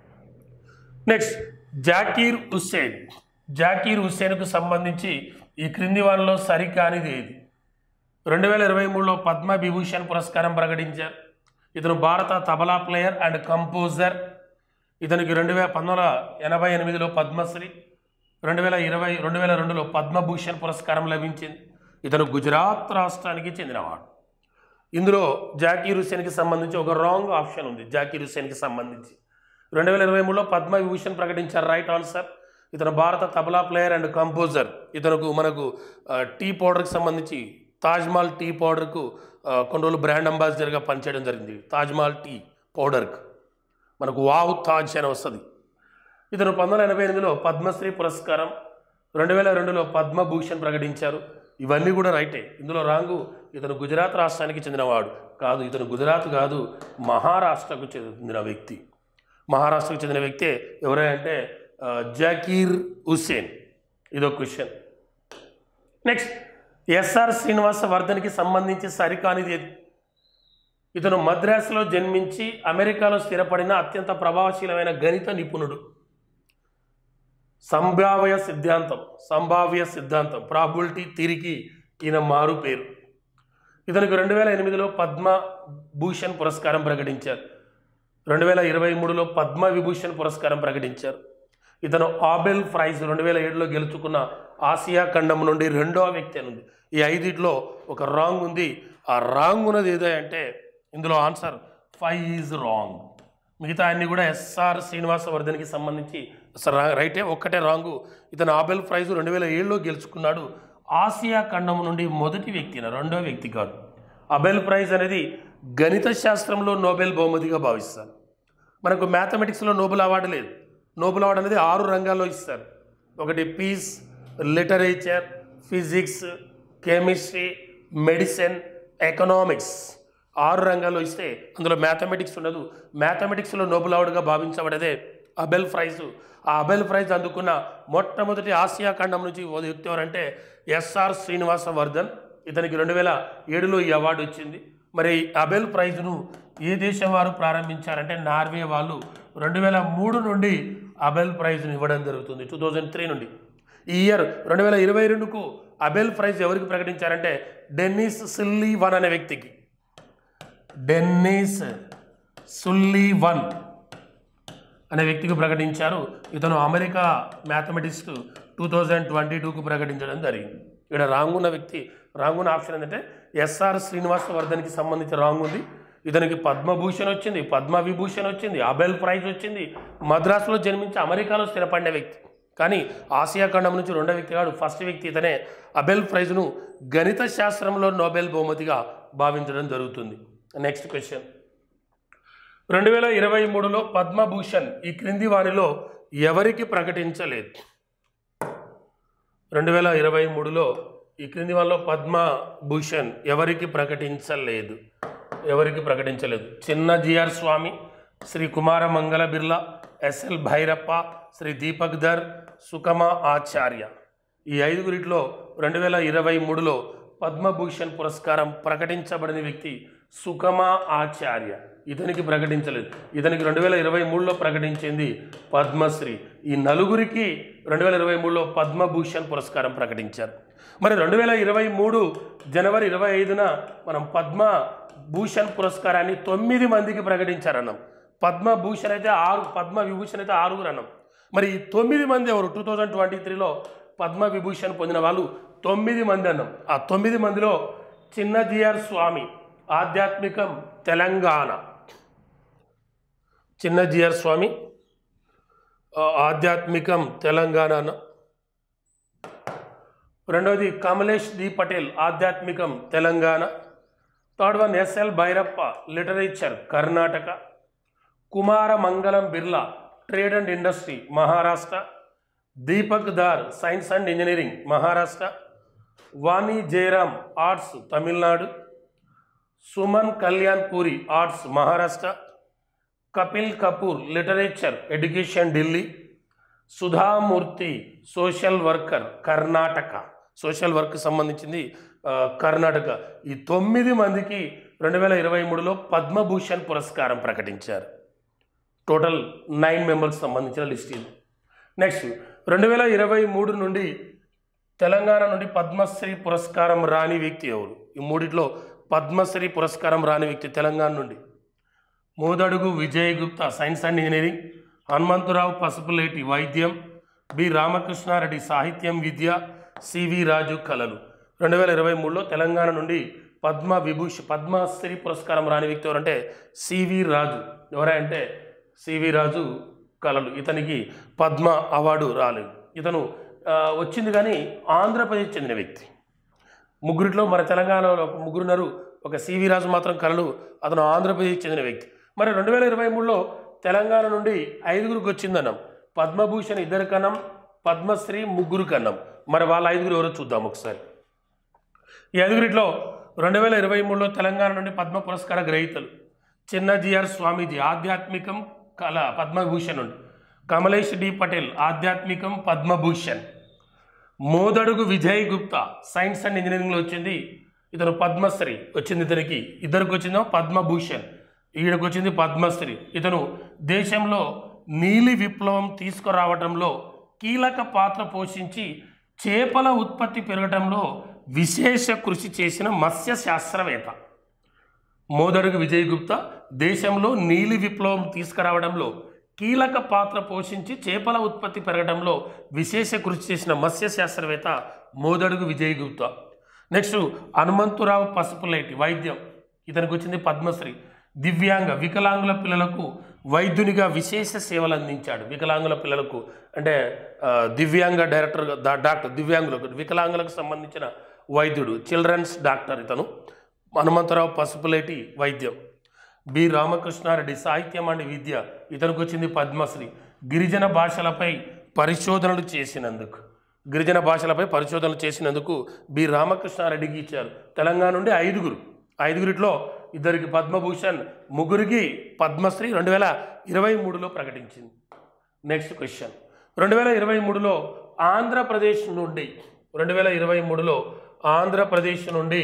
నెక్స్ట్ జాకీర్ హుస్సేన్ జాకీర్ హుస్సేన్కు సంబంధించి ఈ క్రింది వాళ్ళలో సరికానిది ఏది రెండు వేల ఇరవై మూడులో పద్మ విభూషణ్ పురస్కారం ప్రకటించారు ఇతను భారత తబలా ప్లేయర్ అండ్ కంపోజర్ ఇతనికి రెండు వేల పంతొమ్మిది వందల ఎనభై ఎనిమిదిలో పద్మశ్రీ రెండు వేల ఇరవై రెండు వేల రెండులో పద్మభూషణ్ పురస్కారం లభించింది ఇతను గుజరాత్ రాష్ట్రానికి చెందినవాడు ఇందులో జాకీర్ హుస్సేన్కి సంబంధించి ఒక రాంగ్ ఆప్షన్ ఉంది జాకీర్ హుస్సేన్కి సంబంధించి రెండు వేల ఇరవై మూడులో పద్మ విభూషణ్ ప్రకటించారు రైట్ ఆన్సర్ ఇతను భారత తబలా ప్లేయర్ అండ్ కంపోజర్ ఇతనుకు మనకు ఆ, టీ పౌడర్కి సంబంధించి తాజ్మహల్ టీ పౌడర్కు ఆ, కొన్ని రోజులు బ్రాండ్ అంబాసిడర్గా పనిచేయడం జరిగింది తాజ్మహల్ టీ పౌడర్కు మనకు వావ్ తాజ్ అని వస్తుంది ఇతను పంతొమ్మిది వందల ఎనభై ఎనిమిదిలో పద్మశ్రీ పురస్కారం రెండు వేల రెండులో పద్మభూషణ్ ప్రకటించారు ఇవన్నీ కూడా రైటే ఇందులో రాంగు ఇతను గుజరాత్ రాష్ట్రానికి చెందినవాడు కాదు ఇతను గుజరాత్ కాదు మహారాష్ట్రకు చెందిన వ్యక్తి మహారాష్ట్రకు చెందిన వ్యక్తే ఎవరంటే ఆ, జకీర్ హుస్సేన్ ఇదో క్వశ్చన్ నెక్స్ట్ ఎస్ఆర్ శ్రీనివాస వర్ధన్కి సంబంధించి సరికానిది ఏది? ఇతను మద్రాసులో జన్మించి అమెరికాలో స్థిరపడిన అత్యంత ప్రభావశీలమైన గణిత నిపుణుడు సంభావ్య సిద్ధాంతం సంభావ్య సిద్ధాంతం ప్రాబిలిటీ తిరిగి ఈయన మారు పేరు ఇతనికి రెండు వేల ఎనిమిదిలో పద్మ భూషణ్ పురస్కారం ప్రకటించారు రెండు వేల ఇరవై మూడులో పద్మ విభూషణ్ పురస్కారం ప్రకటించారు ఇతను ఆబెల్ ప్రైజ్ రెండు వేల ఏడులో గెలుచుకున్న ఆసియా ఖండం నుండి రెండవ వ్యక్తి అని ఉంది ఈ ఐదిట్లో ఒక రాంగ్ ఉంది ఆ రాంగ్ ఉన్నది ఏదో అంటే ఇందులో ఆన్సర్ ఫైవ్ ఈజ్ రాంగ్ మిగతా అన్ని కూడా ఎస్ఆర్ శ్రీనివాసవర్ధన్కి సంబంధించి అసలు రా- రైటే ఒక్కటే రాంగు ఇతను ఆబెల్ ప్రైజ్ రెండు వేల ఏడులో గెలుచుకున్నాడు ఆసియా ఖండం నుండి మొదటి వ్యక్తి రెండో వ్యక్తి కాదు అబెల్ ప్రైజ్ అనేది గణిత శాస్త్రంలో నోబెల్ బహుమతిగా భావిస్తారు మనకు మ్యాథమెటిక్స్లో నోబెల్ అవార్డు లేదు నోబెల్ అవార్డు అనేది ఆరు రంగాల్లో ఇస్తారు ఒకటి peace literature physics chemistry medicine economics ఆరు రంగాల్లో ఇస్తే అందులో మ్యాథమెటిక్స్ ఉండదు మ్యాథమెటిక్స్లో నోబెల్ అవార్డుగా భావించబడేదే అబెల్ ప్రైజ్ ఆ అబెల్ ప్రైజ్ అందుకున్న మొట్టమొదటి ఆసియా ఖండం నుంచి ఓ వ్యక్తి ఎవరంటే ఎస్ఆర్ శ్రీనివాస వర్ధన్ ఇతనికి రెండు వేల ఏడులో ఈ అవార్డు వచ్చింది మరి ఈ అబెల్ ప్రైజ్ను ఏ దేశం వారు ప్రారంభించారంటే నార్వే వాళ్ళు రెండు వేల మూడు నుండి అబెల్ ప్రైజ్ను ఇవ్వడం జరుగుతుంది టూ థౌజండ్ త్రీ నుండి ఈ ఇయర్ రెండు వేల ఇరవై రెండుకు అబెల్ ప్రైజ్ ఎవరికి ప్రకటించారంటే డెన్నిస్ సిల్లీ వన్ అనే వ్యక్తికి డెన్నిస్ సుల్లీ వన్ అనే వ్యక్తికి ప్రకటించారు ఇతను America mathematics two thousand twenty టూకు ప్రకటించడం జరిగింది ఇక్కడ రాంగ్ ఉన్న వ్యక్తి రాంగ్ ఉన్న ఆప్షన్ ఏంటంటే ఎస్ఆర్ శ్రీనివాస వర్ధన్కి సంబంధించి రాంగ్ ఉంది ఇతనికి పద్మభూషణ్ వచ్చింది పద్మ విభూషణ్ వచ్చింది అబెల్ ప్రైజ్ వచ్చింది మద్రాసులో జన్మించి అమెరికాలో స్థిరపడిన వ్యక్తి కానీ ఆసియా ఖండం నుంచి రెండో వ్యక్తి కాదు ఫస్ట్ వ్యక్తి ఇతనే అబెల్ ప్రైజ్ను గణిత శాస్త్రంలో నోబెల్ బహుమతిగా భావించడం జరుగుతుంది నెక్స్ట్ క్వశ్చన్ రెండు వేల ఇరవై మూడులో పద్మభూషణ్ ఈ క్రింది వారిలో ఎవరికి ప్రకటించలేదు రెండు వేల ఇరవై మూడులో ఈ క్రింది వాళ్ళలో పద్మభూషణ్ ఎవరికి ప్రకటించలేదు ఎవరికి ప్రకటించలేదు చిన్న జిఆర్ స్వామి శ్రీ కుమార మంగళ బిర్లా ఎస్ఎల్ భైరప్ప శ్రీ దీపక్ ధర్ సుకమ ఆచార్య ఈ ఐదుగురిట్లో రెండు వేల ఇరవై మూడులో పద్మభూషణ్ పురస్కారం ప్రకటించబడిన వ్యక్తి సుకమ ఆచార్య ఇతనికి ప్రకటించలేదు ఇతనికి రెండు వేల ఇరవై మూడులో ప్రకటించింది పద్మశ్రీ ఈ నలుగురికి రెండు వేల ఇరవై మూడులో పద్మభూషణ్ పురస్కారం ప్రకటించారు మరి రెండు వేల ఇరవై మూడు జనవరి ఇరవై ఐదున మనం పద్మ భూషణ్ పురస్కారాన్ని తొమ్మిది మందికి ప్రకటించారన్నాం పద్మభూషణ్ అయితే ఆరు పద్మ విభూషణ్ అయితే ఆరుగురు అన్నాం మరి ఈ తొమ్మిది మంది ఎవరు టూ థౌజండ్ ట్వంటీ త్రీలో పద్మ విభూషణ్ పొందిన వాళ్ళు తొమ్మిది మంది అన్నాం ఆ తొమ్మిది మందిలో చిన్నజీఆర్ స్వామి ఆధ్యాత్మికం తెలంగాణ చిన్నజీఆర్ స్వామి ఆ, ఆధ్యాత్మికం తెలంగాణ అన్న రెండవది కమలేష్ డి పటేల్ ఆధ్యాత్మికం Telangana third one SL Bhyrappa literature Karnataka Kumara Mangalam Birla trade and industry Maharashtra Deepak Dhar science and engineering Maharashtra Vani Jairam arts Tamil Nadu Suman Kalyan Puri arts Maharashtra Kapil Kapoor literature education Delhi Sudha Murty social worker Karnataka social work సంబంధించింది ఆ, కర్ణాటక ఈ తొమ్మిది మందికి రెండు వేల ఇరవై మూడులో పద్మభూషణ్ పురస్కారం ప్రకటించారు టోటల్ నైన్ మెంబర్స్ సంబంధించిన లిస్ట్ ఇది నెక్స్ట్ రెండు వేల ఇరవై మూడు నుండి తెలంగాణ నుండి పద్మశ్రీ పురస్కారం రాని వ్యక్తి ఎవరు ఈ మూడిట్లో పద్మశ్రీ పురస్కారం రాని వ్యక్తి తెలంగాణ నుండి Modadugu Vijay Gupta science and engineering Hanumantha Rao Pasupuleti వైద్యం బి రామకృష్ణారెడ్డి సాహిత్యం విద్య సివి రాజు కళలు రెండు వేల ఇరవై మూడులో తెలంగాణ నుండి పద్మ విభూష్ పద్మశ్రీ పురస్కారం రాని వ్యక్తి ఎవరంటే సివి రాజు ఎవరంటే సివి రాజు కళలు ఇతనికి పద్మ అవార్డు రాలేదు ఇతను ఆ, వచ్చింది కానీ ఆంధ్రప్రదేశ్ చెందిన వ్యక్తి ముగ్గురిలో మన తెలంగాణలో ఒక ముగ్గురున్నారు ఒక సివి రాజు మాత్రం కళలు అతను ఆంధ్రప్రదేశ్ చెందిన వ్యక్తి మరి రెండు వేల ఇరవై మూడులో తెలంగాణ నుండి ఐదుగురికి వచ్చిందన్నాం పద్మభూషణ్ ఇద్దరు కన్నాం పద్మశ్రీ ముగ్గురు కన్నాం మరి వాళ్ళ ఐదుగురు ఎవరో చూద్దాం ఒకసారి ఈ ఐదుగురిలో రెండు వేల ఇరవై మూడులో తెలంగాణ నుండి పద్మ పురస్కార గ్రహీతలు చిన్నజీఆర్ స్వామీజీ ఆధ్యాత్మికం కళ పద్మభూషణ్ నుండి కమలేష్ డి పటేల్ ఆధ్యాత్మికం పద్మభూషణ్ మోదడుగు విజయ్ గుప్తా సైన్స్ అండ్ ఇంజనీరింగ్లో వచ్చింది ఇతను పద్మశ్రీ వచ్చింది ఇతనికి ఇద్దరికి వచ్చిందో పద్మభూషణ్ ఈయనకు వచ్చింది పద్మశ్రీ ఇతను దేశంలో నీలి విప్లవం తీసుకురావడంలో కీలక పాత్ర పోషించి చేపల ఉత్పత్తి పెరగడంలో విశేష కృషి చేసిన మత్స్య శాస్త్రవేత్త మోదడుగు విజయ్ గుప్తా దేశంలో నీలి విప్లవం తీసుకురావడంలో కీలక పాత్ర పోషించి చేపల ఉత్పత్తి పెరగడంలో విశేష కృషి చేసిన మత్స్య శాస్త్రవేత్త మోదడుగు విజయ్ గుప్తా నెక్స్ట్ హనుమంతురావు పసుపులేటి వైద్యం ఇతనికి వచ్చింది పద్మశ్రీ దివ్యాంగ వికలాంగుల పిల్లలకు వైద్యునిగా విశేష సేవలు అందించాడు వికలాంగుల పిల్లలకు అంటే ఆ, దివ్యాంగ డైరెక్టర్ డాక్టర్ దివ్యాంగులకు వికలాంగులకు సంబంధించిన వైద్యుడు చిల్డ్రన్స్ డాక్టర్ ఇతను హనుమంతరావు పసుపులేటి వైద్యం బి రామకృష్ణారెడ్డి సాహిత్యం అండ్ విద్య ఇతనికి వచ్చింది పద్మశ్రీ గిరిజన భాషలపై పరిశోధనలు చేసినందుకు గిరిజన భాషలపై పరిశోధనలు చేసినందుకు బి రామకృష్ణారెడ్డికి ఇచ్చారు తెలంగాణ నుండి ఐదుగురు ఐదుగురిలో ఇద్దరికి పద్మభూషణ్ ముగ్గురికి పద్మశ్రీ రెండు వేల ఇరవై మూడులో ప్రకటించింది నెక్స్ట్ క్వశ్చన్ రెండు వేల ఇరవై మూడులో ఆంధ్రప్రదేశ్ నుండి రెండు వేల ఇరవై మూడులో ఆంధ్రప్రదేశ్ నుండి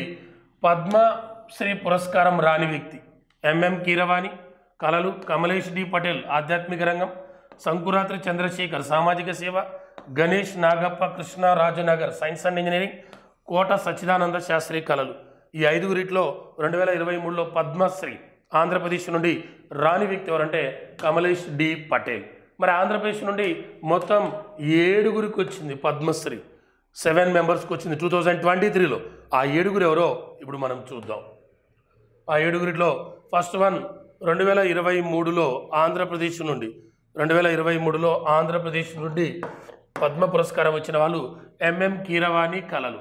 పద్మశ్రీ పురస్కారం రాని వ్యక్తి ఎంఎం కీరవాణి కళలు కమలేష్ డి పటేల్ ఆధ్యాత్మిక రంగం సంకురాత్రి చంద్రశేఖర్ సామాజిక సేవ Ganesh Nagappa Krishna Rajanagar science and engineering Kota Sachchidananda Shastri కళలు ఈ ఐదుగురిట్లో రెండు వేల ఇరవై మూడులో పద్మశ్రీ ఆంధ్రప్రదేశ్ నుండి రాని వ్యక్తి ఎవరంటే కమలేష్ డి పటేల్ మరి ఆంధ్రప్రదేశ్ నుండి మొత్తం ఏడుగురికి వచ్చింది పద్మశ్రీ సెవెన్ మెంబర్స్కి వచ్చింది టూ థౌజండ్ ట్వంటీ త్రీలో ఆ ఏడుగురు ఎవరో ఇప్పుడు మనం చూద్దాం ఆ ఏడుగురిలో ఫస్ట్ వన్ రెండు వేల ఇరవై మూడులో ఆంధ్రప్రదేశ్ నుండి రెండు వేల ఇరవై మూడులో ఆంధ్రప్రదేశ్ నుండి పద్మ పురస్కారం వచ్చిన వాళ్ళు ఎంఎం కీరవాణి కళలు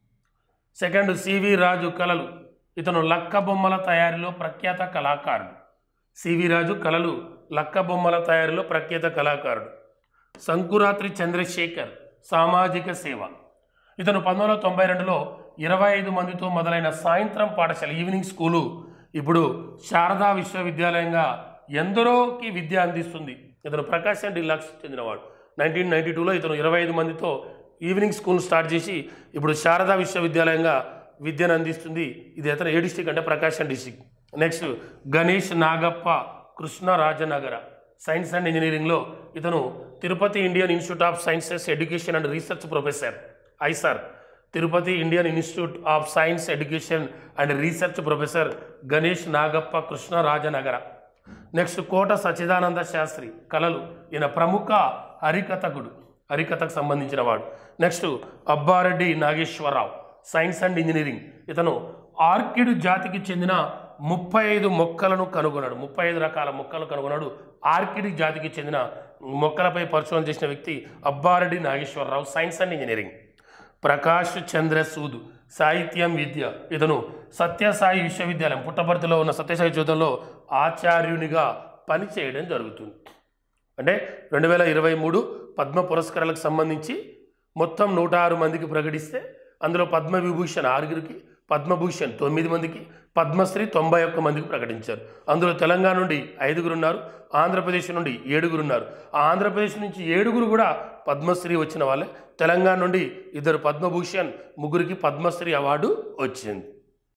సెకండ్ సివి రాజు కళలు ఇతను లక్క బొమ్మల తయారీలో ప్రఖ్యాత కళాకారుడు సివి రాజు కళలు లక్క బొమ్మల తయారీలో ప్రఖ్యాత కళాకారుడు సంకురాత్రి చంద్రశేఖర్ సామాజిక సేవ ఇతను పంతొమ్మిది వందల తొంభై రెండులో ఇరవై ఐదు మందితో మొదలైన సాయంత్రం పాఠశాల ఈవినింగ్ స్కూలు ఇప్పుడు శారదా విశ్వవిద్యాలయంగా ఎందరోకి విద్య అందిస్తుంది ఇతను ప్రకాశం జిల్లాకు చెందినవాడు నైన్టీన్ నైన్టీ టూలో ఇతను ఇరవై ఐదు మందితో ఈవినింగ్ స్కూల్ స్టార్ట్ చేసి ఇప్పుడు శారదా విశ్వవిద్యాలయంగా విద్యను అందిస్తుంది ఇది ఇతను ఏ డిస్టిక్ అంటే Prakasam district next Ganesh Nagappa Krishna Rajanagara science and ఇంజనీరింగ్లో ఇతను Tirupati Indian institute of sciences education and research professor IISER Tirupati Indian institute of science education and research professor Ganesh Nagappa Krishna Rajanagara next Kota Sachchidananda Shastri కళలు ఈయన ప్రముఖ హరికథకుడు హరికథకు సంబంధించిన వాడు next Abbareddy Nageswara Rao science and engineering ఇతను ఆర్కిడ్ జాతికి చెందిన ముప్పై ఐదు మొక్కలను కనుగొన్నాడు ముప్పై ఐదు రకాల మొక్కలు కనుగొన్నాడు ఆర్కిడ్ జాతికి చెందిన మొక్కలపై పరిశోధన చేసిన వ్యక్తి Abbareddy Nageswara Rao science and engineering Prakash Chandra Sood సాహిత్యం విద్య ఇతను సత్యసాయి విశ్వవిద్యాలయం పుట్టపర్తిలో ఉన్న సత్యసాయి చోదంలో ఆచార్యునిగా పనిచేయడం జరుగుతుంది అంటే రెండు వేల ఇరవై మూడు పద్మ పురస్కారాలకు సంబంధించి మొత్తం నూట ఆరు మందికి ప్రకటిస్తే అందులో పద్మ విభూషణ్ ఆరుగురికి పద్మభూషణ్ తొమ్మిది మందికి పద్మశ్రీ తొంభై ఒక్క మందికి ప్రకటించారు అందులో తెలంగాణ నుండి ఐదుగురు ఉన్నారు ఆంధ్రప్రదేశ్ నుండి ఏడుగురు ఉన్నారు ఆ ఆంధ్రప్రదేశ్ నుంచి ఏడుగురు కూడా పద్మశ్రీ వచ్చిన వాళ్ళే తెలంగాణ నుండి ఇద్దరు పద్మభూషణ్ ముగ్గురికి పద్మశ్రీ అవార్డు వచ్చింది